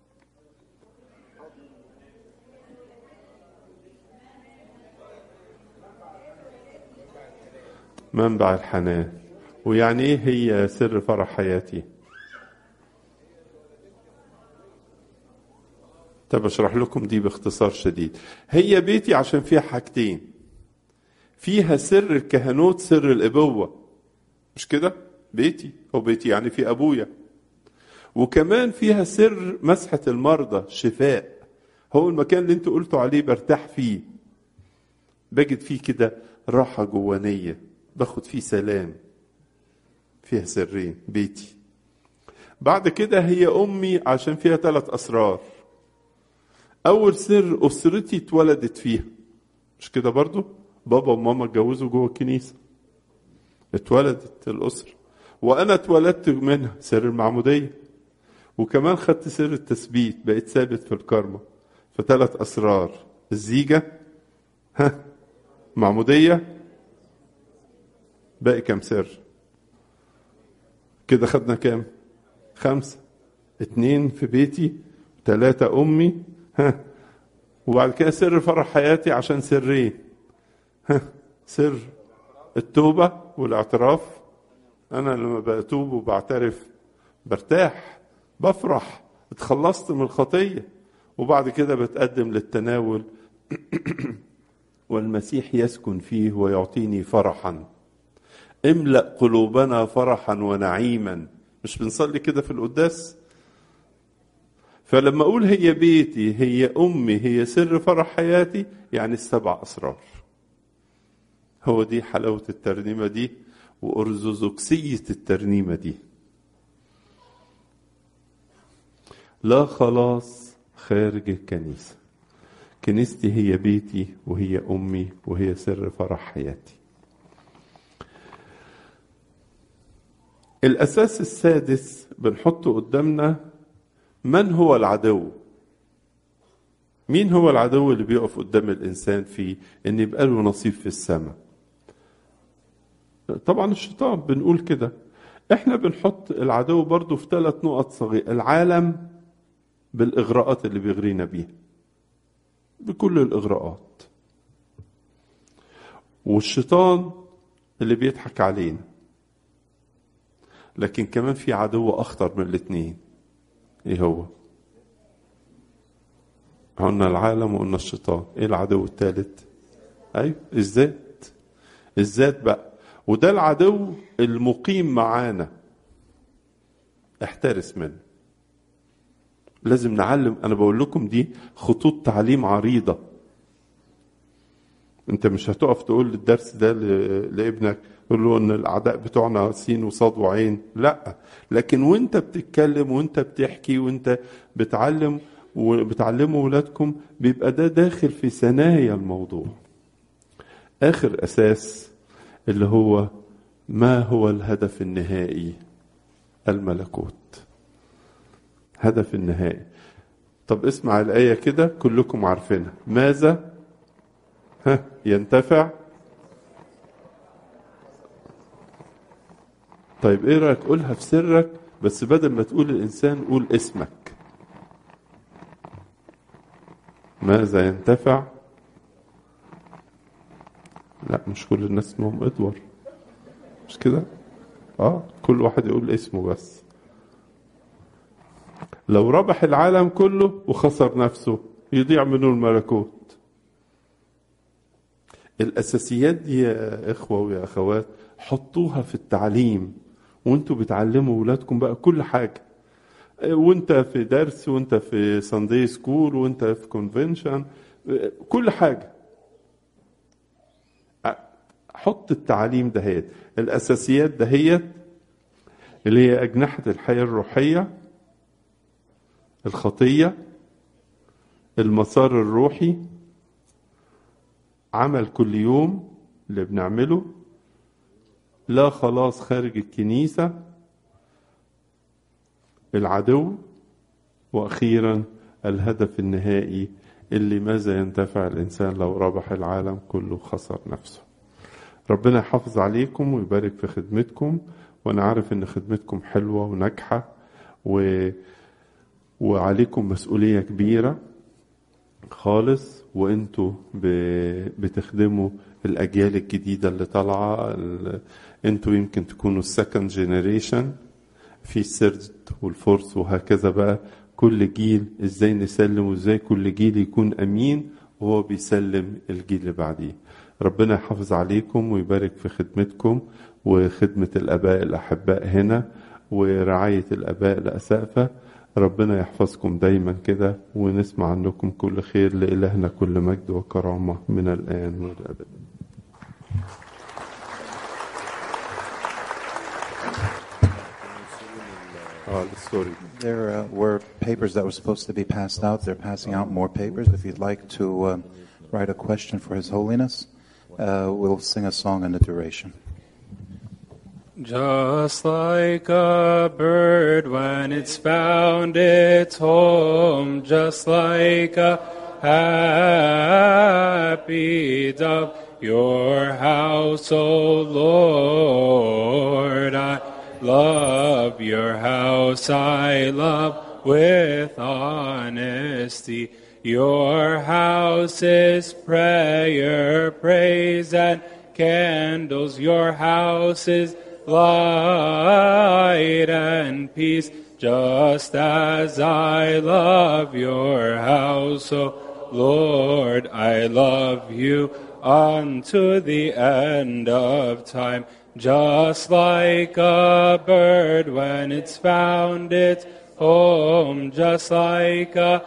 A: منبع الحنان ويعني ايه هي سر فرح حياتي طب اشرح لكم دي باختصار شديد هي بيتي عشان فيها حاجتين فيها سر الكهنوت سر الابوه مش كده بيتي هو بيتي يعني في ابويا وكمان فيها سر مسحه المرضى شفاء هو المكان اللي انتوا قلتوا عليه برتاح فيه بجد فيه كده راحه جوانيه باخد فيه سلام فيها سرين بيتي بعد كده هي امي عشان فيها ثلاث اسرار اول سر اسرتي اتولدت فيها مش كده برضو بابا وماما اتجوزوا جوه الكنيسه اتولدت الاسره وانا اتولدت منها سر المعموديه وكمان خدت سر التثبيت بقيت ثابت في الكرمة فثلاث اسرار الزيجه ها معموديه باقي كام سر كده خدنا كام خمسة اتنين في بيتي ثلاثة أمي ها وبعد كده سر فرح حياتي عشان سرين ها سر التوبة والاعتراف أنا لما بتوب وبعترف برتاح بفرح اتخلصت من الخطية وبعد كده بتقدم للتناول والمسيح يسكن فيه ويعطيني فرحا املأ قلوبنا فرحا ونعيما مش بنصلي كده في القداس فلما اقول هي بيتي هي امي هي سر فرح حياتي يعني السبع اسرار هو دي حلاوه الترنيمه دي وارثوذكسيه الترنيمه دي لا خلاص خارج الكنيسه كنيستي هي بيتي وهي امي وهي سر فرح حياتي الاساس السادس بنحطه قدامنا من هو العدو مين هو العدو اللي بيقف قدام الانسان في ان يبقى له نصيب في السماء طبعا الشيطان بنقول كده احنا بنحط العدو برضو في ثلاث نقط صغيرة العالم بالاغراءات اللي بيغرينا بيها بكل الاغراءات والشيطان اللي بيضحك علينا لكن كمان في عدو اخطر من الاثنين ايه هو قلنا العالم وقلنا الشيطان ايه العدو الثالث ايوه الذات الذات بقى وده العدو المقيم معانا احترس منه لازم نعلم انا بقول لكم دي خطوط تعليم عريضه انت مش هتقف تقول الدرس ده لابنك تقول له ان الاعداء بتوعنا سين وصاد وعين لا لكن وانت بتتكلم وانت بتحكي وانت بتعلم وبتعلموا ولادكم بيبقى ده داخل في ثنايا الموضوع اخر اساس اللي هو ما هو الهدف النهائي الملكوت هدف النهائي طب اسمع الآية كده كلكم عارفينها ماذا ها ينتفع طيب ايه رأيك قولها في سرك بس بدل ما تقول الإنسان قول اسمك ماذا ينتفع لا مش كل الناس اسمهم ادور مش كده اه كل واحد يقول اسمه بس لو ربح العالم كله وخسر نفسه يضيع منه الملكوت الاساسيات دي يا اخوه ويا اخوات حطوها في التعليم وانتوا بتعلموا ولادكم بقى كل حاجه وانت في درس وانت في ساندي سكول وانت في كونفنشن كل حاجه حط التعليم دهيت الاساسيات دهيت اللي هي اجنحه الحياه الروحيه الخطيه المسار الروحي عمل كل يوم اللي بنعمله لا خلاص خارج الكنيسه العدو واخيرا الهدف النهائي اللي ماذا ينتفع الانسان لو ربح العالم كله خسر نفسه ربنا يحافظ عليكم ويبارك في خدمتكم وانا عارف ان خدمتكم حلوه وناجحه و... وعليكم مسؤوليه كبيره خالص وانتوا ب... بتخدموا الاجيال الجديده اللي طالعه ال... انتوا يمكن تكونوا السكند جينيريشن في الثيرد والفورث وهكذا بقى كل جيل ازاي نسلم وازاي كل جيل يكون امين وهو بيسلم الجيل اللي بعديه ربنا يحافظ عليكم ويبارك في خدمتكم وخدمة الآباء الأحباء هنا ورعاية الآباء الأسافة ربنا يحفظكم دايما كده ونسمع عنكم كل خير لإلهنا كل مجد وكرامة من الآن والأبد Oh, sorry.
B: There uh, were papers that were supposed to be passed out. They're passing out more papers. If you'd like to uh, write a question for His Holiness, uh, we'll sing a song in the duration.
C: Just like a bird when it's found its home, just like a happy dove, your house, O Lord, I love your house, I love with honesty. Your house is prayer, praise, and candles. Your house is light and peace, just as I love your house, O Lord, I love you unto the end of time. Just like a bird when it's found its home, just like a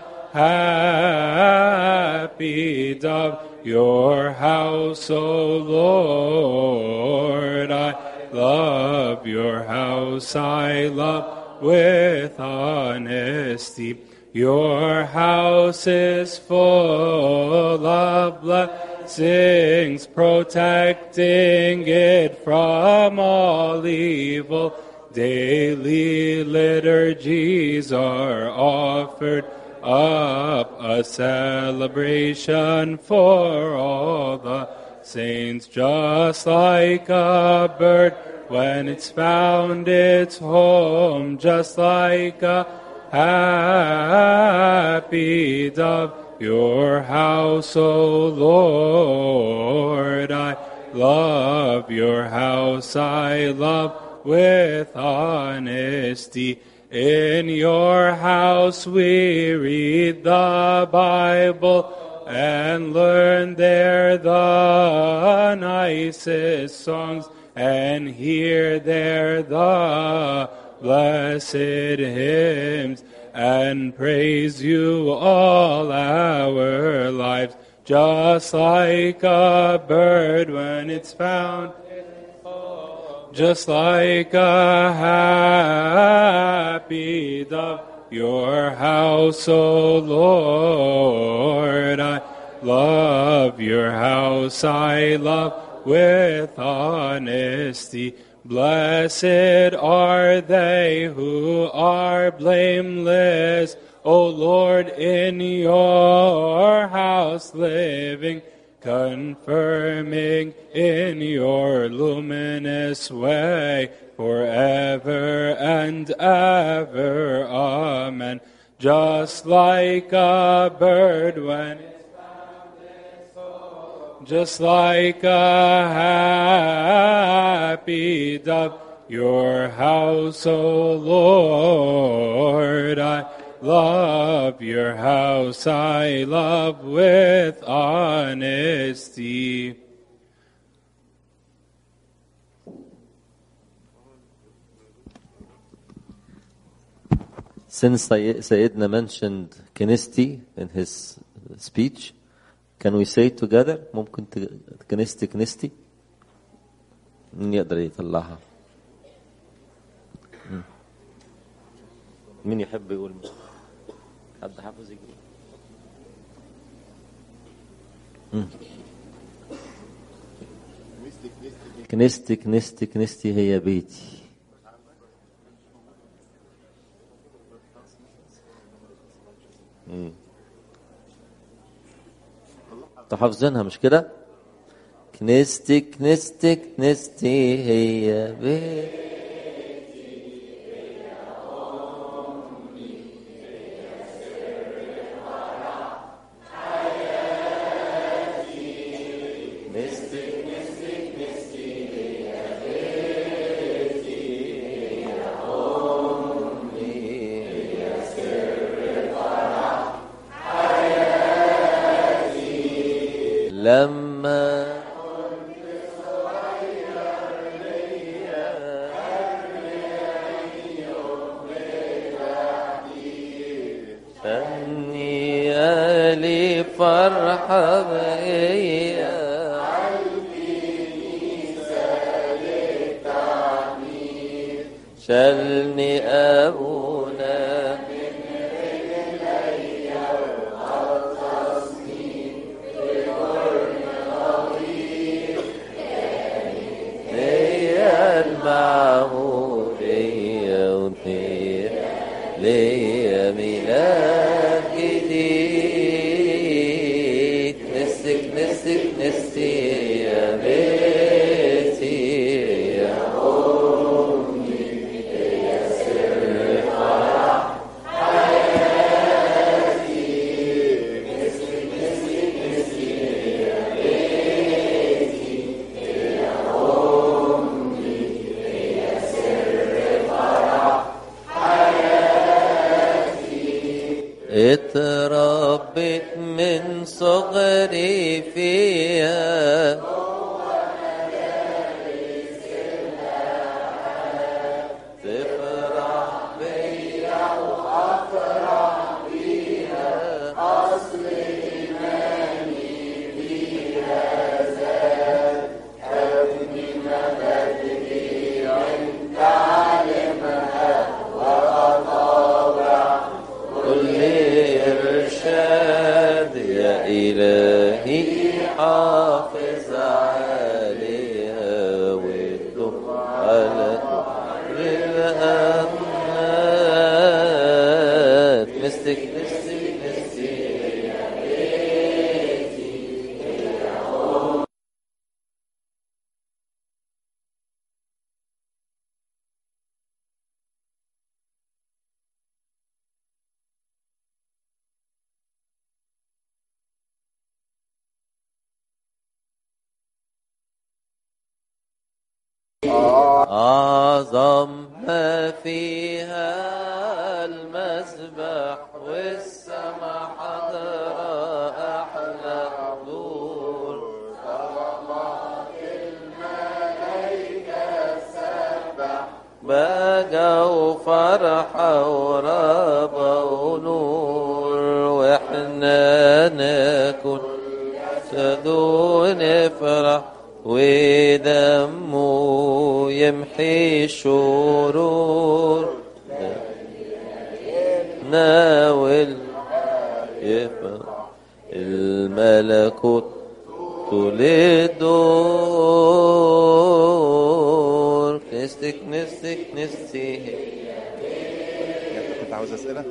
C: happy dove, your house, O Lord, I love your house, I love with honesty. Your house is full of blessings, protecting it from all evil. Daily liturgies are offered up, a celebration for all the saints, just like a bird when it's found its home, just like a happy dove, your house, O Lord, I love your house, I love with honesty. In your house we read the Bible and learn there the nicest songs and hear there the blessed hymns and praise you all our lives just like a bird when it's found just like a happy dove, your house, O Lord. I love your house, I love with honesty. Blessed are they who are blameless, O Lord, in your house living confirming in your luminous way forever and ever. Amen. Just like a bird when it's found its home, just like a happy dove, your house, O Lord, I love your house, I love with honesty.
D: Since Say- Sayyidina mentioned Knesty in his speech, can we say it together? ممكن ت- كنيستي كنيستي؟ مين يقدر يطلعها؟ مم. مين يحب يقول؟ حد حافظ يقول؟ مم. كنيستي كنيستي كنيستي هي بيتي مم. انتوا حافظينها مش كده؟ كنيستي كنيستي كنيستي هي بيتي كنيستي كنيستي كنيستي هي بيتي هي أمي هي سر فرح حياتي لما فني لي فرحة بيا شلني أبونا ليا المعمودية ونير ليا ميلاد جديد نسك نسك نسي يا بيتي يا أمي يا سر فرح حياتي نسك نسك نسي يا بيتي يا أمي يا سر فرح حياتي اتربيت من صغري فيها تفرح بيا وافرح بيها اصل ايماني بيها زاد ابني مبادئي عند تعلمها واطاوع كل إرشاد يا إلهي حافظ عليها والدف على كل الأمات مستك مستك مستك أعظم ما فيها المسبح والسما حضرة أحلى حضور بقى وفرحة ورابة ونور واحنا ناكل سدو نفرح ودمه يمحي الشرور ناول يفرح الملكوت طول الدور كنستي كنستي كنستي
B: كنت عاوز اسئله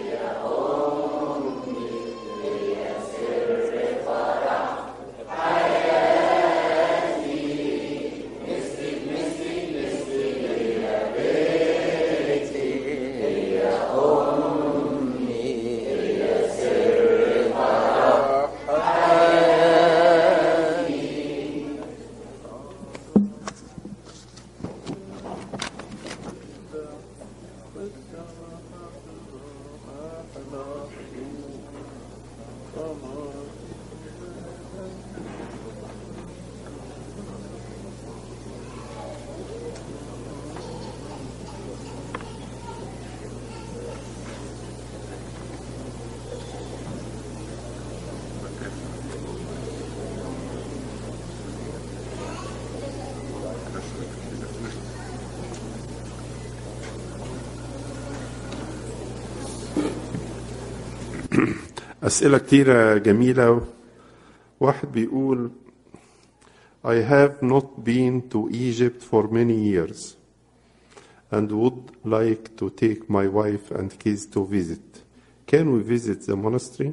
A: أسئلة كتيرة جميلة واحد بيقول I have not been to Egypt for many years and would like to take my wife and kids to visit. Can we visit the monastery?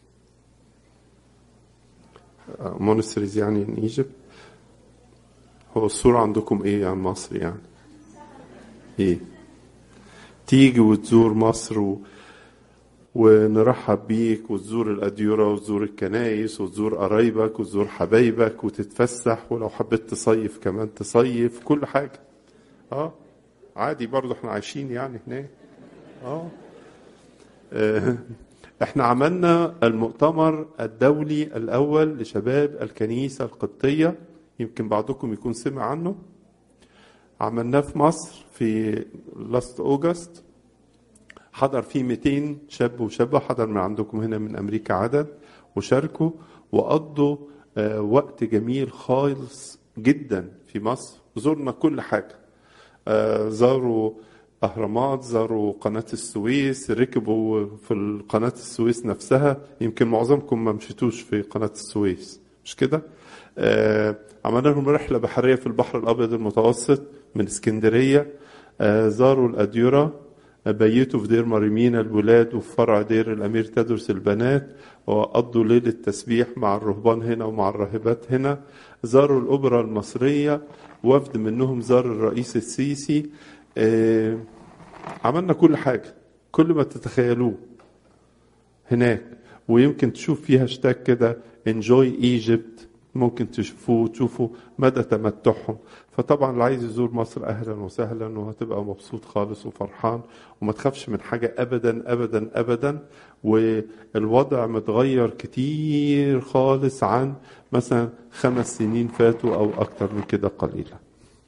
A: Uh, monasteries يعني in Egypt هو الصورة عندكم ايه عن مصر يعني ايه تيجي وتزور مصر و... ونرحب بيك وتزور الأديرة وتزور الكنايس وتزور قرايبك وتزور حبايبك وتتفسح ولو حبيت تصيف كمان تصيف كل حاجة اه عادي برضو احنا عايشين يعني هناك اه آه، احنا عملنا المؤتمر الدولي الأول لشباب الكنيسة القبطية يمكن بعضكم يكون سمع عنه عملناه في مصر في لاست اوجست حضر فيه 200 شاب وشابة حضر من عندكم هنا من أمريكا عدد وشاركوا وقضوا آه، وقت جميل خالص جدا في مصر زرنا كل حاجة آه، زاروا أهرامات زاروا قناة السويس ركبوا في قناة السويس نفسها يمكن معظمكم ما مشيتوش في قناة السويس مش كده آه، عملنا لهم رحلة بحرية في البحر الأبيض المتوسط من اسكندرية آه، زاروا الأديرة بيتوا في دير مريمينا الولاد وفي فرع دير الأمير تدرس البنات وقضوا ليلة تسبيح مع الرهبان هنا ومع الراهبات هنا زاروا الأوبرا المصرية وفد منهم زار الرئيس السيسي آه، عملنا كل حاجة كل ما تتخيلوه هناك ويمكن تشوف فيها هاشتاج كده enjoy Egypt ممكن تشوفوه وتشوفوا مدى تمتعهم فطبعا اللي عايز يزور مصر اهلا وسهلا وهتبقى مبسوط خالص وفرحان وما تخافش من حاجه ابدا ابدا ابدا والوضع متغير كتير خالص عن مثلا خمس سنين فاتوا او اكتر من كده قليلا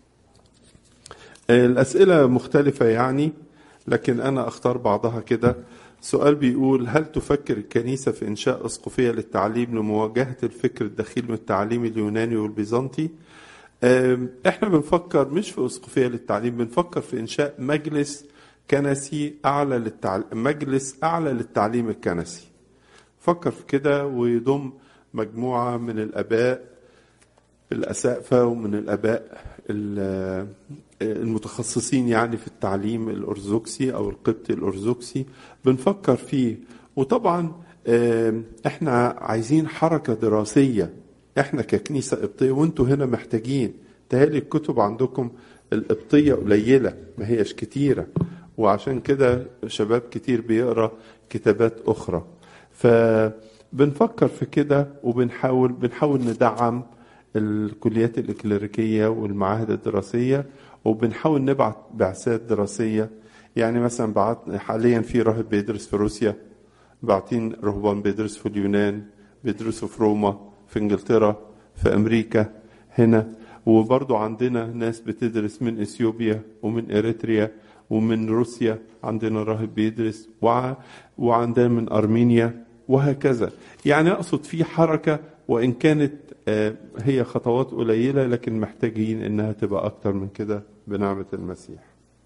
A: الاسئله مختلفه يعني لكن انا اختار بعضها كده سؤال بيقول هل تفكر الكنيسة في إنشاء أسقفية للتعليم لمواجهة الفكر الدخيل من التعليم اليوناني والبيزنطي؟ أم، إحنا بنفكر مش في أسقفية للتعليم بنفكر في إنشاء مجلس كنسي أعلى للتعليم مجلس أعلى للتعليم الكنسي. فكر في كده ويضم مجموعة من الآباء الأسقفة ومن الآباء ال- المتخصصين يعني في التعليم الأرثوذكسي أو القبطي الأرثوذكسي بنفكر فيه وطبعا آم، احنا عايزين حركة دراسية احنا ككنيسة قبطية وانتوا هنا محتاجين تهيألي الكتب عندكم القبطية قليلة ما هيش كتيرة وعشان كده شباب كتير بيقرا كتابات أخرى فبنفكر في كده وبنحاول بنحاول ندعم الكليات الإكليريكية والمعاهد الدراسية وبنحاول نبعت بعثات دراسية يعني مثلا بعت حاليا في راهب بيدرس في روسيا باعتين رهبان بيدرسوا في اليونان بيدرسوا في روما في انجلترا في امريكا هنا وبرضو عندنا ناس بتدرس من اثيوبيا ومن اريتريا ومن روسيا عندنا راهب بيدرس وع- وعندنا من ارمينيا وهكذا يعني اقصد في حركه وان كانت آه، هي خطوات قليله لكن محتاجين انها تبقى اكتر من كده بنعمه المسيح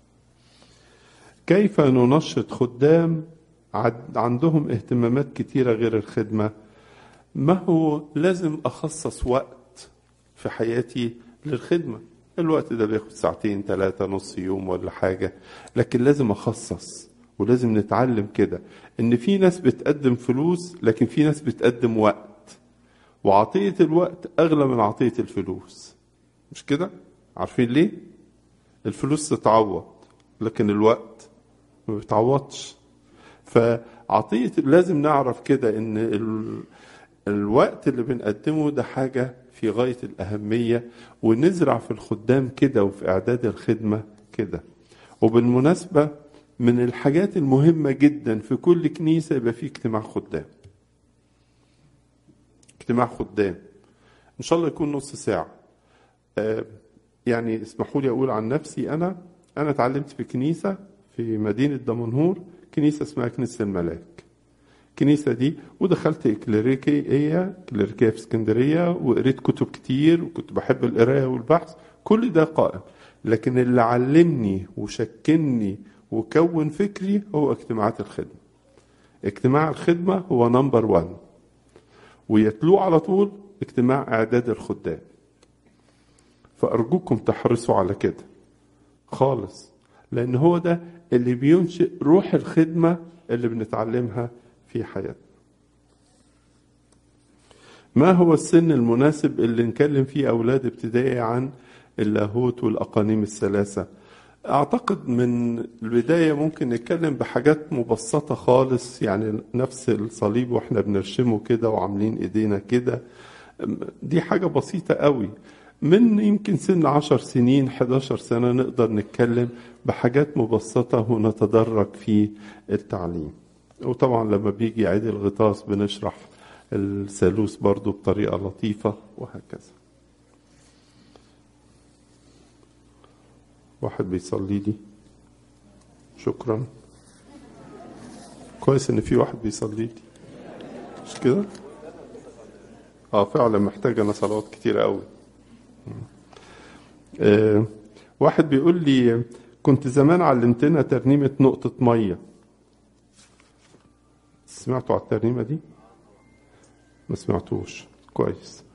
A: كيف ننشط خدام عد- عندهم اهتمامات كتيرة غير الخدمة ما هو لازم أخصص وقت في حياتي للخدمة الوقت ده بياخد ساعتين ثلاثة نص يوم ولا حاجة لكن لازم أخصص ولازم نتعلم كده إن في ناس بتقدم فلوس لكن في ناس بتقدم وقت وعطية الوقت أغلى من عطية الفلوس مش كده؟ عارفين ليه؟ الفلوس تتعوض لكن الوقت ما بيتعوضش فعطية لازم نعرف كده ان ال... الوقت اللي بنقدمه ده حاجة في غاية الأهمية ونزرع في الخدام كده وفي إعداد الخدمة كده وبالمناسبة من الحاجات المهمة جدا في كل كنيسة يبقى في اجتماع خدام اجتماع خدام إن شاء الله يكون نص ساعة آه، يعني اسمحوا لي أقول عن نفسي أنا أنا اتعلمت في كنيسة في مدينة دمنهور كنيسة اسمها كنيسة الملاك الكنيسة دي ودخلت إكليريكية إكليريكية في اسكندرية وقريت كتب كتير وكنت بحب القراية والبحث كل ده قائم لكن اللي علمني وشكلني وكون فكري هو اجتماعات الخدمة اجتماع الخدمة هو نمبر وان ويتلوه على طول اجتماع إعداد الخدام فأرجوكم تحرصوا على كده خالص لأن هو ده اللي بينشئ روح الخدمة اللي بنتعلمها في حياتنا ما هو السن المناسب اللي نكلم فيه أولاد ابتدائي عن اللاهوت والأقانيم الثلاثة أعتقد من البداية ممكن نتكلم بحاجات مبسطة خالص يعني نفس الصليب وإحنا بنرشمه كده وعاملين إيدينا كده دي حاجة بسيطة قوي من يمكن سن عشر سنين 11 سنة نقدر نتكلم بحاجات مبسطة ونتدرج في التعليم وطبعا لما بيجي عيد الغطاس بنشرح الثالوث برضو بطريقة لطيفة وهكذا واحد بيصلي لي شكرا كويس ان في واحد بيصلي لي مش كده اه فعلا محتاج انا صلوات كتير قوي آه واحد بيقول لي كنت زمان علمتنا ترنيمة نقطة مية سمعتوا على الترنيمة دي؟ ما سمعتوش كويس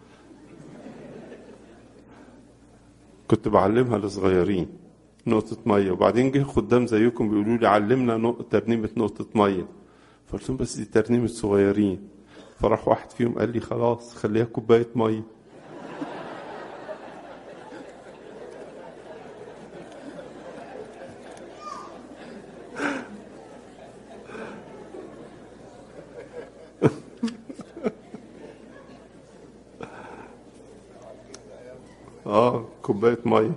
A: كنت بعلمها لصغيرين نقطة مية وبعدين جه خدام زيكم بيقولوا لي علمنا نق- ترنيمة نقطة مية فقلت لهم بس دي ترنيمة صغيرين فراح واحد فيهم قال لي خلاص خليها كوباية مية اه كوبايه ميه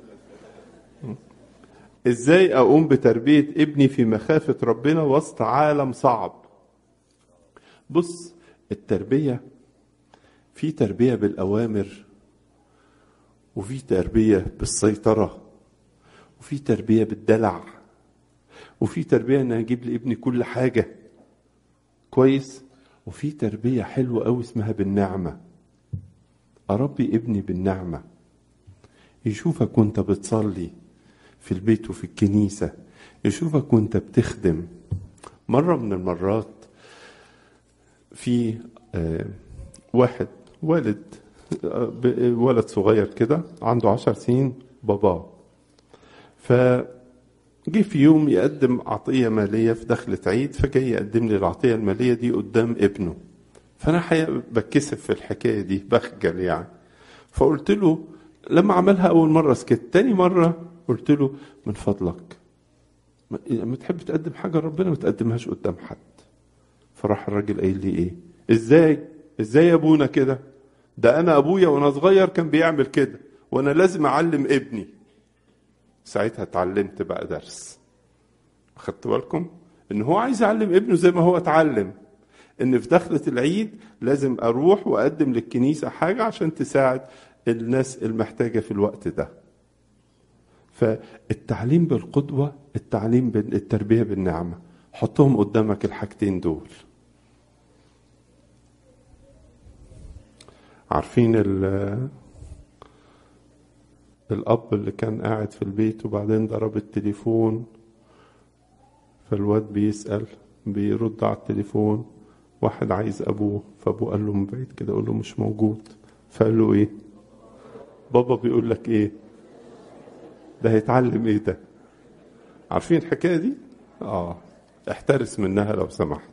A: ازاي اقوم بتربيه ابني في مخافه ربنا وسط عالم صعب بص التربيه في تربيه بالاوامر وفي تربيه بالسيطره وفي تربيه بالدلع وفي تربيه ان اجيب لابني كل حاجه كويس وفي تربيه حلوه قوي اسمها بالنعمه اربي ابني بالنعمه يشوفك وانت بتصلي في البيت وفي الكنيسة يشوفك وانت بتخدم مرة من المرات في آه، واحد والد آه، ب- ولد صغير كده عنده عشر سنين باباه فجه في يوم يقدم عطية مالية في دخلة عيد فجاي يقدم لي العطية المالية دي قدام ابنه فأنا حقيقة بتكسف في الحكاية دي بخجل يعني فقلت له لما عملها أول مرة سكت تاني مرة قلت له من فضلك ما- لما تحب تقدم حاجة ربنا ما تقدمهاش قدام حد فراح الراجل قايل لي ايه ازاي ازاي يا ابونا كده ده انا ابويا وانا صغير كان بيعمل كده وانا لازم اعلم ابني ساعتها اتعلمت بقى درس خدت بالكم ان هو عايز يعلم ابنه زي ما هو اتعلم ان في دخلة العيد لازم اروح واقدم للكنيسة حاجة عشان تساعد الناس المحتاجة في الوقت ده فالتعليم بالقدوة التعليم بالتربية بالنعمة حطهم قدامك الحاجتين دول عارفين ال- الأب اللي كان قاعد في البيت وبعدين ضرب التليفون فالواد بيسأل بيرد على التليفون واحد عايز أبوه فأبوه قال له من بعيد كده قال له مش موجود فقال له إيه بابا بيقول لك إيه ده هيتعلم إيه ده عارفين الحكاية دي آه احترس منها لو سمحت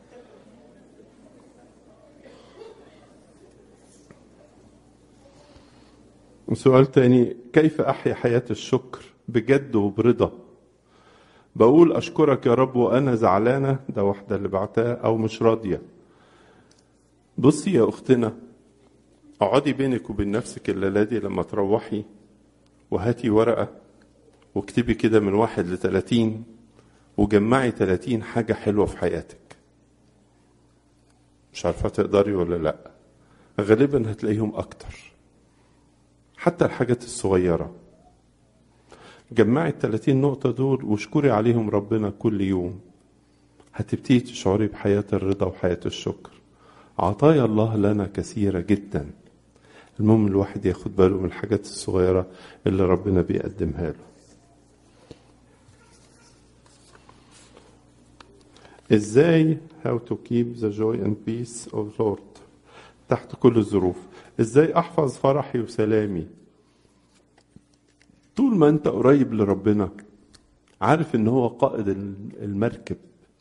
A: سؤال تاني كيف أحيا حياة الشكر بجد وبرضا بقول أشكرك يا رب وأنا زعلانة ده واحدة اللي بعتها أو مش راضية بصي يا أختنا اقعدي بينك وبين نفسك الليلة دي لما تروحي وهاتي ورقة واكتبي كده من واحد لتلاتين وجمعي تلاتين حاجة حلوة في حياتك مش عارفة تقدري ولا لأ غالبا هتلاقيهم أكتر حتى الحاجات الصغيرة جمعي التلاتين نقطة دول واشكري عليهم ربنا كل يوم هتبتدي تشعري بحياة الرضا وحياة الشكر عطايا الله لنا كثيرة جدا المهم الواحد ياخد باله من الحاجات الصغيرة اللي ربنا بيقدمها له ازاي how to keep the joy and peace of Lord تحت كل الظروف ازاي احفظ فرحي وسلامي طول ما انت قريب لربنا عارف ان هو قائد المركب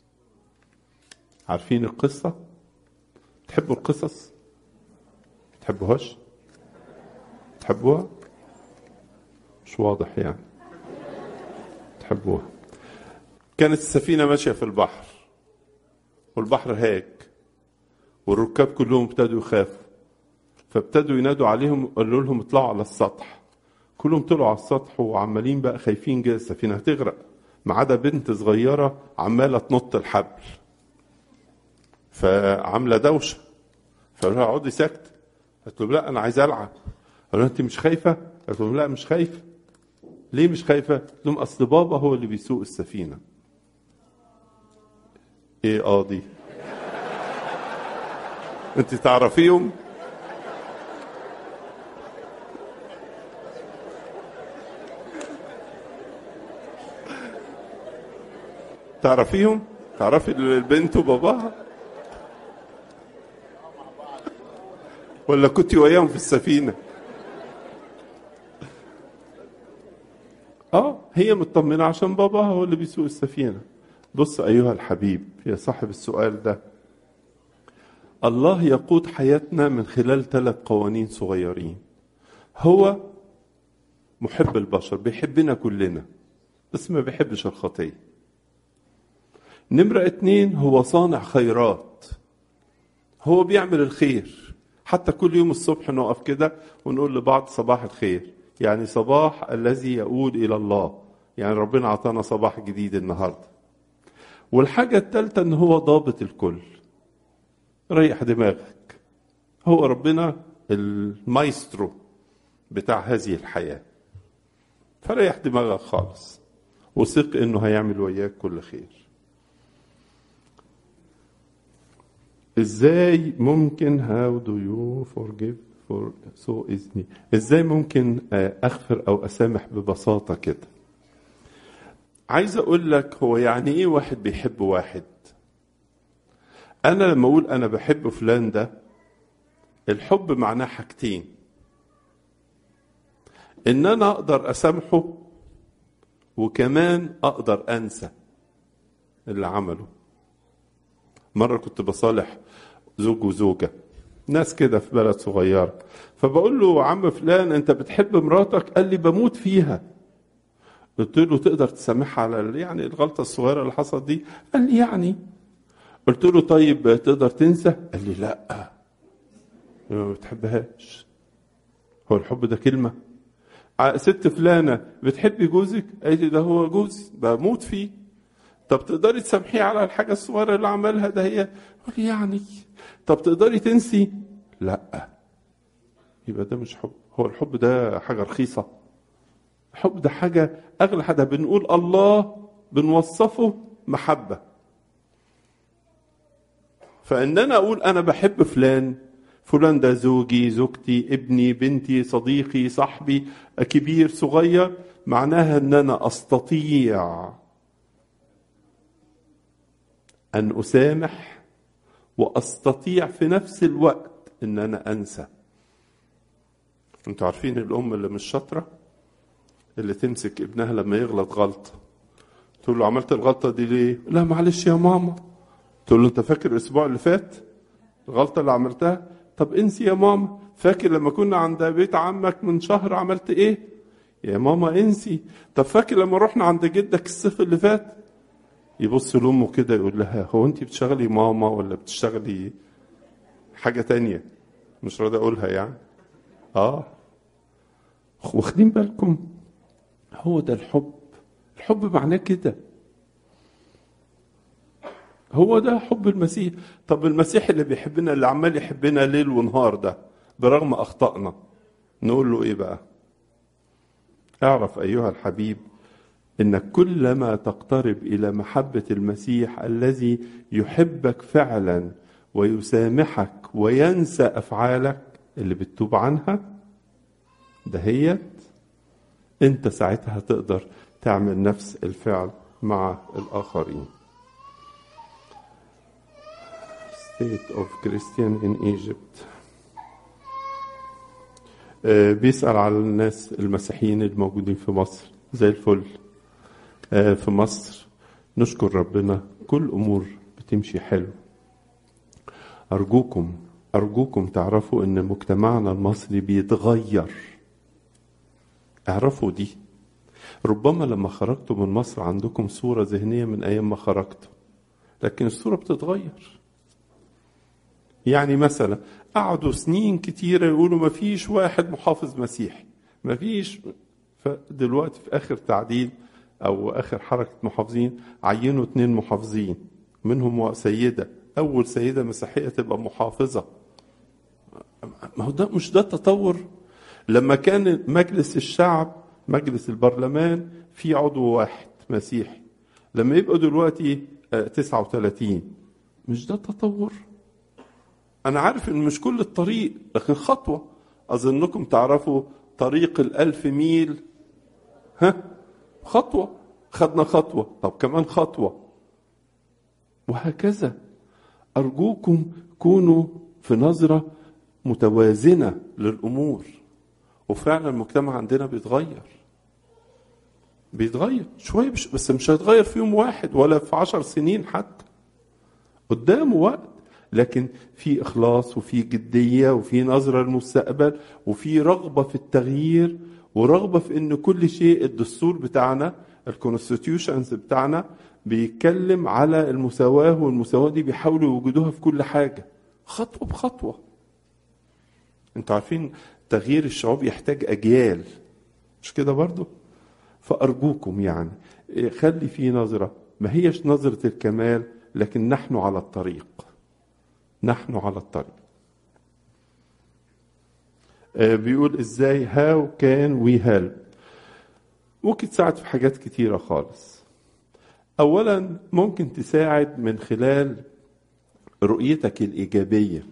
A: عارفين القصة تحبوا القصص تحبوهاش تحبوها مش واضح يعني تحبوها كانت السفينة ماشية في البحر والبحر هاج والركاب كلهم ابتدوا يخافوا فابتدوا ينادوا عليهم قالوا لهم اطلعوا على السطح كلهم طلعوا على السطح وعمالين بقى خايفين جدا السفينه هتغرق ما عدا بنت صغيره عماله تنط الحبل فعامله دوشه فقالوا لها اقعدي ساكته قالت لهم لا انا عايز العب قالوا لها انت مش خايفه قالت لهم لا مش خايفه ليه مش خايفه قالت لهم اصل بابا هو اللي بيسوق السفينه ايه قاضي انت تعرفيهم تعرفيهم تعرفي البنت وباباها ولا كنت وياهم في السفينة اه هي مطمنة عشان باباها هو اللي بيسوق السفينة بص أيها الحبيب يا صاحب السؤال ده الله يقود حياتنا من خلال ثلاث قوانين صغيرين هو محب البشر بيحبنا كلنا بس ما بيحبش الخطيه نمرة اتنين هو صانع خيرات هو بيعمل الخير حتى كل يوم الصبح نقف كده ونقول لبعض صباح الخير يعني صباح الذي يؤول إلى الله يعني ربنا عطانا صباح جديد النهاردة والحاجة الثالثة ان هو ضابط الكل ريح دماغك هو ربنا المايسترو بتاع هذه الحياة فريح دماغك خالص وثق انه هيعمل وياك كل خير ازاي ممكن how do you forgive for so easily ازاي ممكن اغفر او اسامح ببساطة كده عايز اقول لك هو يعني ايه واحد بيحب واحد انا لما اقول انا بحب فلان ده الحب معناه حاجتين ان انا اقدر اسامحه وكمان اقدر انسى اللي عمله مرة كنت بصالح زوج وزوجة ناس كده في بلد صغيرة فبقول له عم فلان انت بتحب مراتك قال لي بموت فيها قلت له تقدر تسامحها على يعني الغلطة الصغيرة اللي حصلت دي قال لي يعني قلت له طيب تقدر تنسى قال لي لا يبقى ما بتحبهاش هو الحب ده كلمة ع- ست فلانة بتحبي جوزك قالت لي ده هو جوزي بموت فيه طب تقدري تسامحيه على الحاجة الصغيرة اللي عملها ده هي قال لي يعني طب تقدري تنسي لا يبقى ده مش حب هو الحب ده حاجة رخيصة الحب ده حاجة أغلى حاجة بنقول الله بنوصفه محبة فإن أنا أقول أنا بحب فلان فلان ده زوجي زوجتي ابني بنتي صديقي صاحبي كبير صغير معناها أن أنا أستطيع أن أسامح وأستطيع في نفس الوقت أن أنا أنسى أنتوا عارفين الأم اللي مش شاطرة اللي تمسك ابنها لما يغلط غلطة تقول له عملت الغلطة دي ليه؟ لا معلش يا ماما تقول له أنت فاكر الأسبوع اللي فات الغلطة اللي عملتها؟ طب انسي يا ماما فاكر لما كنا عند بيت عمك من شهر عملت إيه؟ يا ماما انسي طب فاكر لما رحنا عند جدك الصيف اللي فات؟ يبص لأمه كده يقول لها هو أنت بتشتغلي ماما ولا بتشتغلي حاجة تانية؟ مش راضي أقولها يعني آه واخدين بالكم هو ده الحب الحب معناه كده هو ده حب المسيح طب المسيح اللي بيحبنا اللي عمال يحبنا ليل ونهار ده برغم اخطائنا نقول له ايه بقى اعرف ايها الحبيب انك كلما تقترب الى محبه المسيح الذي يحبك فعلا ويسامحك وينسى افعالك اللي بتتوب عنها دهيت انت ساعتها تقدر تعمل نفس الفعل مع الاخرين State of Christian in Egypt آه، بيسأل على الناس المسيحيين الموجودين في مصر زي الفل آه، في مصر نشكر ربنا كل أمور بتمشي حلو أرجوكم أرجوكم تعرفوا إن مجتمعنا المصري بيتغير اعرفوا دي ربما لما خرجتوا من مصر عندكم صورة ذهنية من أيام ما خرجتوا لكن الصورة بتتغير يعني مثلا قعدوا سنين كتيرة يقولوا ما فيش واحد محافظ مسيحي ما فيش فدلوقتي في آخر تعديل أو آخر حركة محافظين عينوا اتنين محافظين منهم سيدة أول سيدة مسيحية تبقى محافظة ما هو ده مش ده التطور لما كان مجلس الشعب مجلس البرلمان في عضو واحد مسيحي لما يبقوا دلوقتي آه، 39 مش ده التطور أنا عارف إن مش كل الطريق لكن خطوة أظنكم تعرفوا طريق الألف ميل ها خطوة خدنا خطوة طب كمان خطوة وهكذا أرجوكم كونوا في نظرة متوازنة للأمور وفعلا المجتمع عندنا بيتغير بيتغير شوية بش بس مش هيتغير في يوم واحد ولا في عشر سنين حتى قدامه وقت لكن في إخلاص وفي جدية وفي نظرة للمستقبل وفي رغبة في التغيير ورغبة في إن كل شيء الدستور بتاعنا الكونستيتيوشنز بتاعنا بيتكلم على المساواة والمساواة دي بيحاولوا يوجدوها في كل حاجة خطوة بخطوة انتوا عارفين تغيير الشعوب يحتاج أجيال مش كده برضو فأرجوكم يعني إيه، خلي في نظرة ما هيش نظرة الكمال لكن نحن على الطريق نحن على الطريق آه، بيقول ازاي how can we help ممكن تساعد في حاجات كتيرة خالص اولا ممكن تساعد من خلال رؤيتك الإيجابية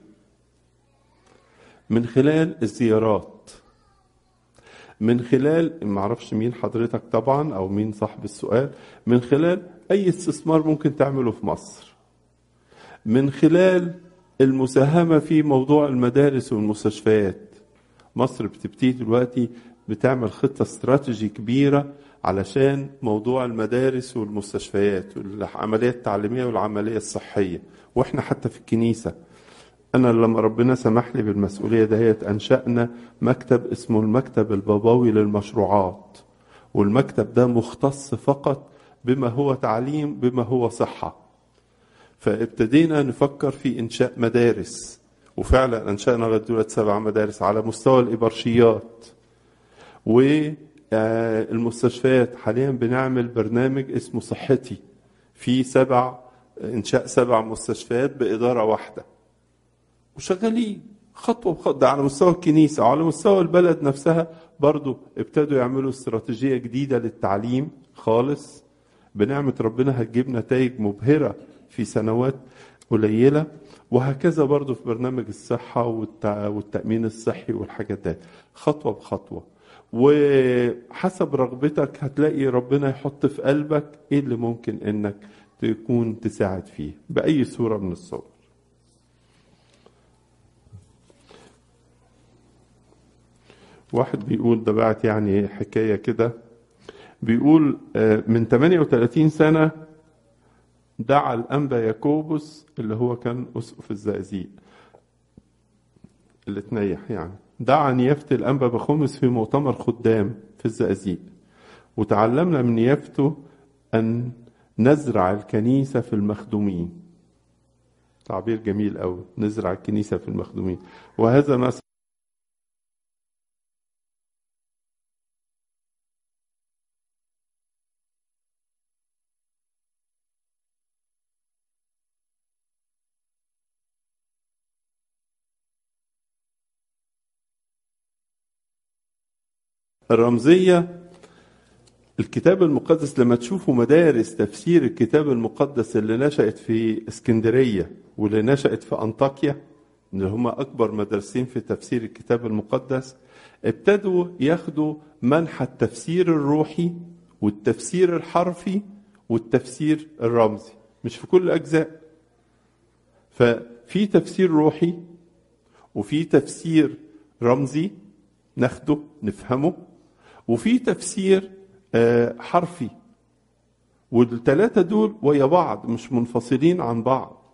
A: من خلال الزيارات من خلال ما اعرفش مين حضرتك طبعا او مين صاحب السؤال من خلال اي استثمار ممكن تعمله في مصر من خلال المساهمه في موضوع المدارس والمستشفيات مصر بتبتدي دلوقتي بتعمل خطه استراتيجي كبيره علشان موضوع المدارس والمستشفيات والعمليه التعليميه والعمليه الصحيه واحنا حتى في الكنيسه أنا لما ربنا سمح لي بالمسؤولية دهيت أنشأنا مكتب اسمه المكتب البابوي للمشروعات والمكتب ده مختص فقط بما هو تعليم بما هو صحة فابتدينا نفكر في إنشاء مدارس وفعلا انشانا لغايه دلوقتي سبع مدارس على مستوى الابرشيات والمستشفيات حاليا بنعمل برنامج اسمه صحتي في سبع انشاء سبع مستشفيات باداره واحده وشغالين خطوه بخطوه ده على مستوى الكنيسه وعلى مستوى البلد نفسها برضو ابتدوا يعملوا استراتيجيه جديده للتعليم خالص بنعمه ربنا هتجيب نتائج مبهره في سنوات قليله وهكذا برضو في برنامج الصحه والتامين الصحي والحاجات دي خطوه بخطوه وحسب رغبتك هتلاقي ربنا يحط في قلبك ايه اللي ممكن انك تكون تساعد فيه باي صوره من الصور واحد بيقول ده بعت يعني حكايه كده بيقول من 38 سنه دعا الانبا ياكوبوس اللي هو كان اسقف الزقازيق اللي تنيح يعني دعا نيافة الأنبا بخمس في مؤتمر خدام في الزقازيق وتعلمنا من نيافته أن نزرع الكنيسة في المخدومين تعبير جميل أوي نزرع الكنيسة في المخدومين وهذا ما الرمزية الكتاب المقدس لما تشوفوا مدارس تفسير الكتاب المقدس اللي نشأت في اسكندرية واللي نشأت في أنطاكيا اللي هم أكبر مدرسين في تفسير الكتاب المقدس ابتدوا ياخدوا منحى التفسير الروحي والتفسير الحرفي والتفسير الرمزي مش في كل الأجزاء ففي تفسير روحي وفي تفسير رمزي ناخده نفهمه وفي تفسير حرفي والثلاثة دول ويا بعض مش منفصلين عن بعض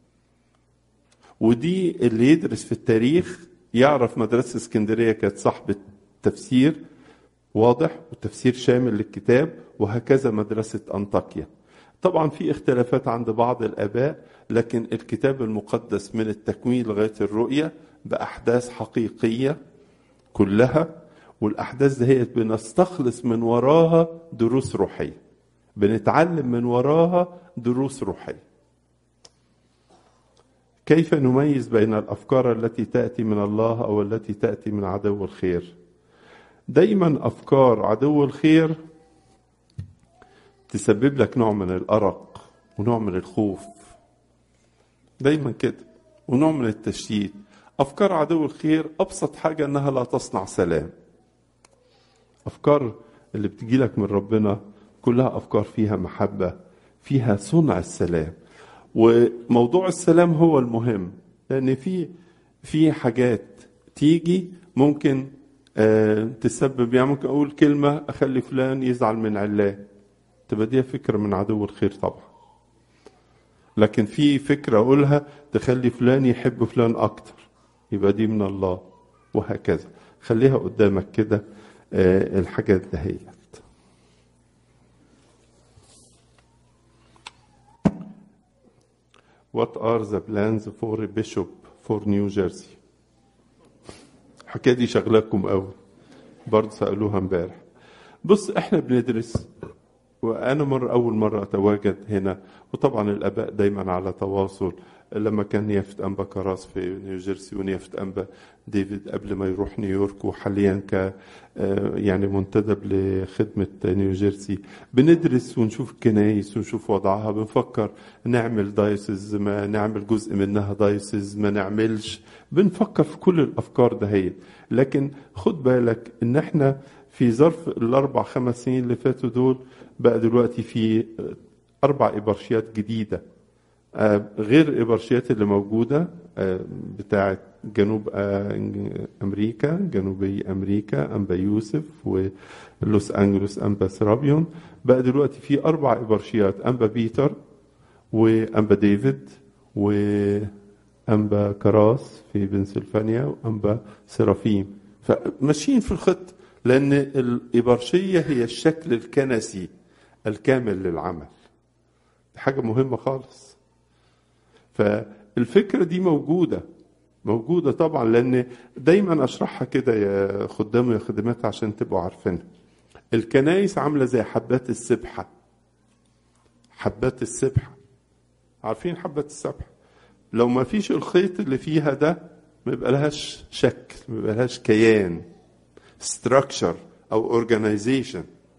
A: ودي اللي يدرس في التاريخ يعرف مدرسة اسكندرية كانت صاحبة تفسير واضح وتفسير شامل للكتاب وهكذا مدرسة أنطاكيا طبعا في اختلافات عند بعض الآباء لكن الكتاب المقدس من التكوين لغاية الرؤية بأحداث حقيقية كلها والاحداث دهيت بنستخلص من وراها دروس روحيه بنتعلم من وراها دروس روحيه كيف نميز بين الافكار التي تاتي من الله او التي تاتي من عدو الخير دايما افكار عدو الخير تسبب لك نوع من الارق ونوع من الخوف دايما كده ونوع من التشتيت افكار عدو الخير ابسط حاجه انها لا تصنع سلام افكار اللي بتجي لك من ربنا كلها افكار فيها محبه فيها صنع السلام وموضوع السلام هو المهم لان في في حاجات تيجي ممكن آه تسبب يعني ممكن اقول كلمه اخلي فلان يزعل من علان تبقى دي فكره من عدو الخير طبعا لكن في فكره اقولها تخلي فلان يحب فلان اكتر يبقى دي من الله وهكذا خليها قدامك كده آه الحاجات دهيت What are the plans for a bishop for New Jersey? الحكايه دي شغلاكم قوي برضه سالوها امبارح بص احنا بندرس وانا مره اول مره اتواجد هنا وطبعا الاباء دايما على تواصل لما كان نيافة أنبا كراس في نيوجيرسي ونيافة أنبا ديفيد قبل ما يروح نيويورك وحاليا ك يعني منتدب لخدمة نيوجيرسي بندرس ونشوف الكنايس ونشوف وضعها بنفكر نعمل دايسز ما نعمل جزء منها دايسز ما نعملش بنفكر في كل الأفكار دهيت لكن خد بالك إن احنا في ظرف الأربع خمس سنين اللي فاتوا دول بقى دلوقتي في أربع إبرشيات جديدة غير الإبرشيات اللي موجودة بتاعة جنوب أمريكا جنوبي أمريكا أنبا يوسف ولوس أنجلوس أنبا سرابيون بقى دلوقتي في أربع إبرشيات أنبا بيتر وأنبا ديفيد وأنبا كراس في بنسلفانيا وأنبا سرافيم فماشيين في الخط لأن الإبرشية هي الشكل الكنسي الكامل للعمل حاجة مهمة خالص فالفكرة دي موجودة موجودة طبعا لأن دايما أشرحها كده يا خدام ويا خدمات عشان تبقوا عارفينها الكنايس عاملة زي حبات السبحة حبات السبحة عارفين حبات السبحة لو ما فيش الخيط اللي فيها ده ما يبقى لهاش شكل ما يبقى لهاش كيان structure أو organization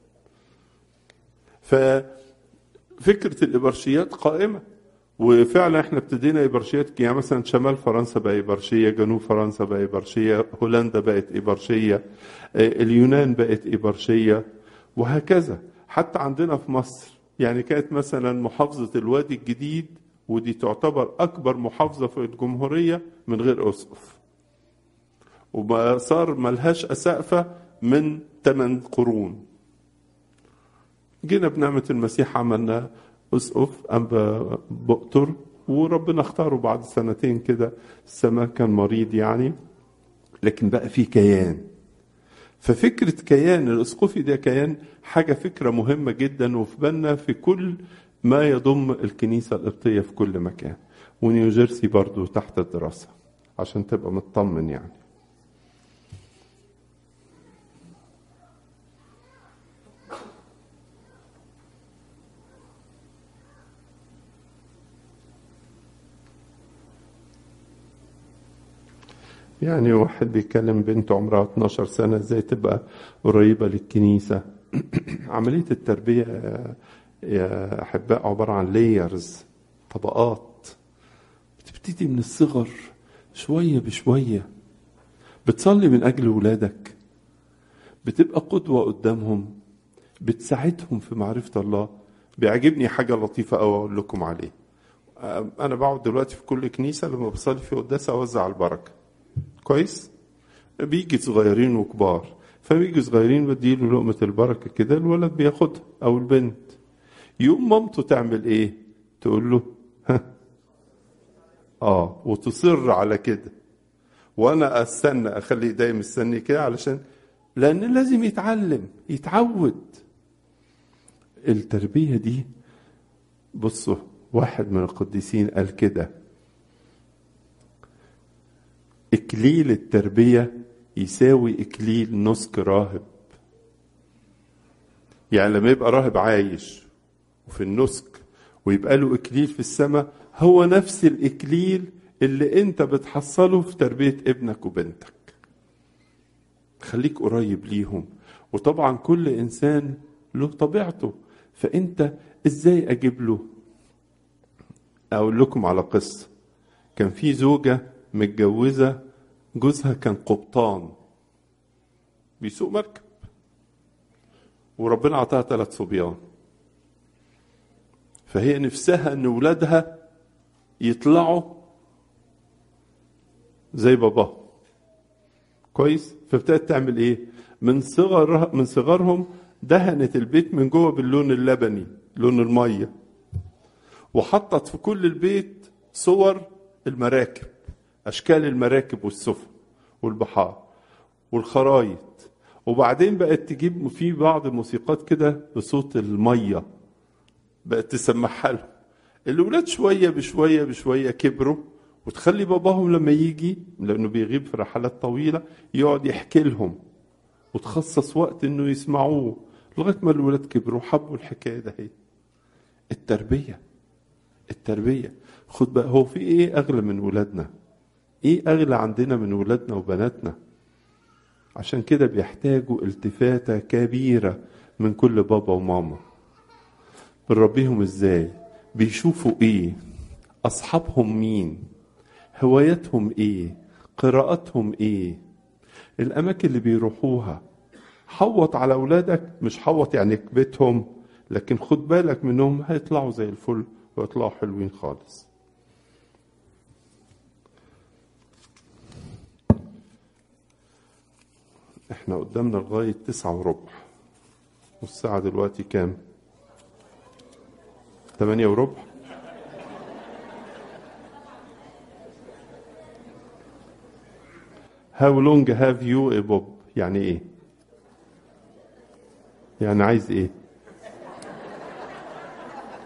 A: ففكرة الإبرشيات قائمة وفعلا احنا ابتدينا إبرشيات يعني مثلا شمال فرنسا بقى إبرشية جنوب فرنسا بقى إبرشية هولندا بقت إبرشية اليونان بقت إبرشية وهكذا حتى عندنا في مصر يعني كانت مثلا محافظة الوادي الجديد ودي تعتبر أكبر محافظة في الجمهورية من غير أسقف وما صار ملهاش أسقفة من ثمان قرون جينا بنعمة المسيح عملنا أسقف أنبا بؤتر وربنا اختاره بعد سنتين كده السماء كان مريض يعني لكن بقى في كيان ففكرة كيان الأسقفي ده كيان حاجة فكرة مهمة جدا وفي بالنا في كل ما يضم الكنيسة القبطية في كل مكان ونيوجيرسي برضو تحت الدراسة عشان تبقى مطمن يعني يعني واحد بيكلم بنت عمرها 12 سنة ازاي تبقى قريبة للكنيسة عملية التربية يا أحباء عبارة عن لايرز طبقات بتبتدي من الصغر شوية بشوية بتصلي من أجل ولادك بتبقى قدوة قدامهم بتساعدهم في معرفة الله بيعجبني حاجة لطيفة أوي أقول لكم عليه أنا بقعد دلوقتي في كل كنيسة لما بصلي في قداسة أوزع البركة كويس بيجي صغيرين وكبار فبيجي صغيرين بديله لقمة البركة كده الولد بياخدها أو البنت يوم مامته تعمل إيه تقول له ها آه وتصر على كده وأنا أستنى أخلي ايديا مستني كده علشان لأن لازم يتعلم يتعود التربية دي بصوا واحد من القديسين قال كده إكليل التربية يساوي إكليل نسك راهب يعني لما يبقى راهب عايش وفي النسك ويبقى له إكليل في السماء هو نفس الإكليل اللي أنت بتحصله في تربية ابنك وبنتك خليك قريب ليهم وطبعا كل إنسان له طبيعته فأنت إزاي أجيب له أقول لكم على قصة كان في زوجة متجوزة جوزها كان قبطان بيسوق مركب وربنا عطاها ثلاث صبيان فهي نفسها ان ولادها يطلعوا زي باباهم كويس فابتدت تعمل ايه من صغر من صغرهم دهنت البيت من جوه باللون اللبني لون الميه وحطت في كل البيت صور المراكب اشكال المراكب والسفن والبحار والخرايط وبعدين بقت تجيب في بعض الموسيقات كده بصوت الميه بقت تسمعها لهم الاولاد شويه بشويه بشويه كبروا وتخلي باباهم لما يجي لانه بيغيب في رحلات طويله يقعد يحكي لهم وتخصص وقت انه يسمعوه لغايه ما الولاد كبروا حبوا الحكايه ده هي التربيه التربيه خد بقى هو في ايه اغلى من ولادنا ايه اغلى عندنا من ولادنا وبناتنا عشان كده بيحتاجوا التفاته كبيره من كل بابا وماما بنربيهم ازاي بيشوفوا ايه اصحابهم مين هواياتهم ايه قراءاتهم ايه الاماكن اللي بيروحوها حوط على اولادك مش حوط يعني كبتهم لكن خد بالك منهم هيطلعوا زي الفل ويطلعوا حلوين خالص احنا قدامنا لغاية تسعة وربع والساعة دلوقتي كام تمانية وربع How long have you a bob يعني ايه يعني عايز ايه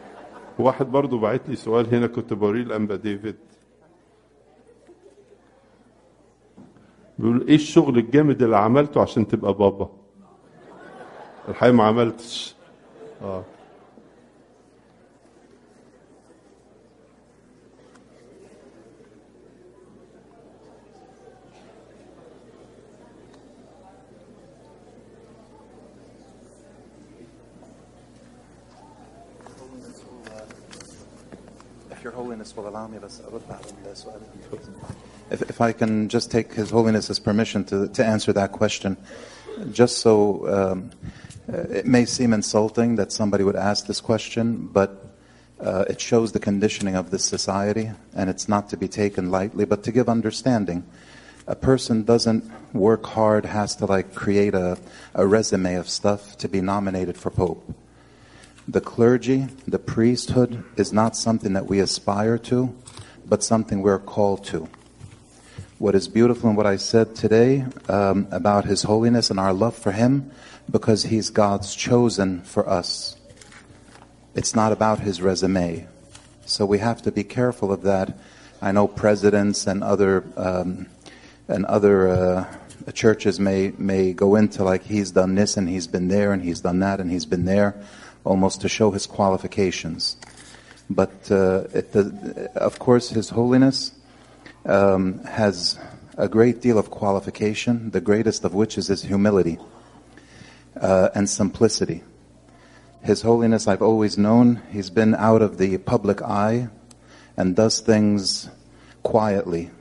A: واحد برضو بعت لي سؤال هنا كنت بوريه الانبا ديفيد بيقول ايه الشغل الجامد اللي عملته عشان تبقى بابا الحقيقه ما عملتش اه
B: If Your Holiness will allow me, بس أرد على السؤال. If, if I can just take His Holiness's permission to, to answer that question, just so um, uh, it may seem insulting that somebody would ask this question, but uh, it shows the conditioning of this society, and it's not to be taken lightly, but to give understanding. A person doesn't work hard, has to like create a, a resume of stuff to be nominated for Pope. The clergy, the priesthood, is not something that we aspire to, but something we're called to. What is beautiful in what I said today um, about His Holiness and our love for Him, because He's God's chosen for us. It's not about His resume. So we have to be careful of that. I know presidents and other um, and other uh, churches may may go into like he's done this and he's been there and he's done that and he's been there, almost to show his qualifications. But uh, it, the, of course, His Holiness um, has a great deal of qualification, the greatest of which is his humility uh, and simplicity. His Holiness, I've always known, he's been out of the public eye and does things quietly.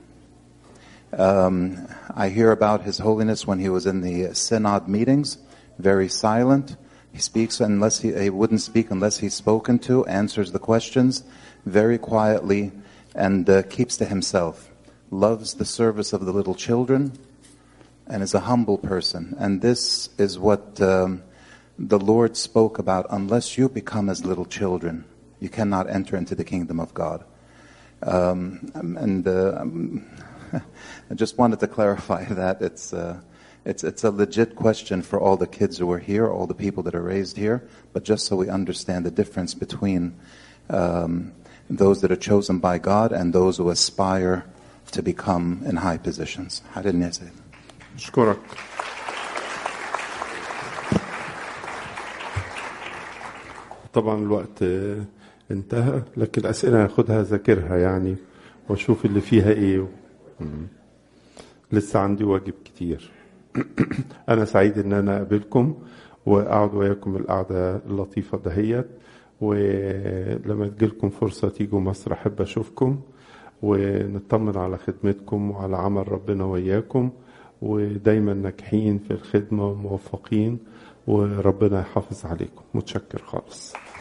B: Um, I hear about His Holiness when he was in the synod meetings, very silent. He speaks unless he, he wouldn't speak unless he's spoken to, answers the questions very quietly, and uh, keeps to himself. Loves the service of the little children, and is a humble person. And this is what um, the Lord spoke about. Unless you become as little children, you cannot enter into the kingdom of God. Um, and uh, um, I just wanted to clarify that it's uh, it's it's a legit question for all the kids who are here, all the people that are raised here. But just so we understand the difference between um, those that are chosen by God and those who aspire to become in high positions. How did I say? it?
A: اشكرك طبعا الوقت آه، انتهى لكن الاسئله هاخدها ذاكرها يعني واشوف اللي فيها ايه مم. لسه عندي واجب كتير انا سعيد ان انا اقابلكم واقعد وياكم القعده اللطيفه دهيت ولما تجيلكم فرصه تيجوا مصر احب اشوفكم ونطمن على خدمتكم وعلى عمل ربنا وياكم ودايما ناجحين في الخدمه وموفقين وربنا يحافظ عليكم متشكر خالص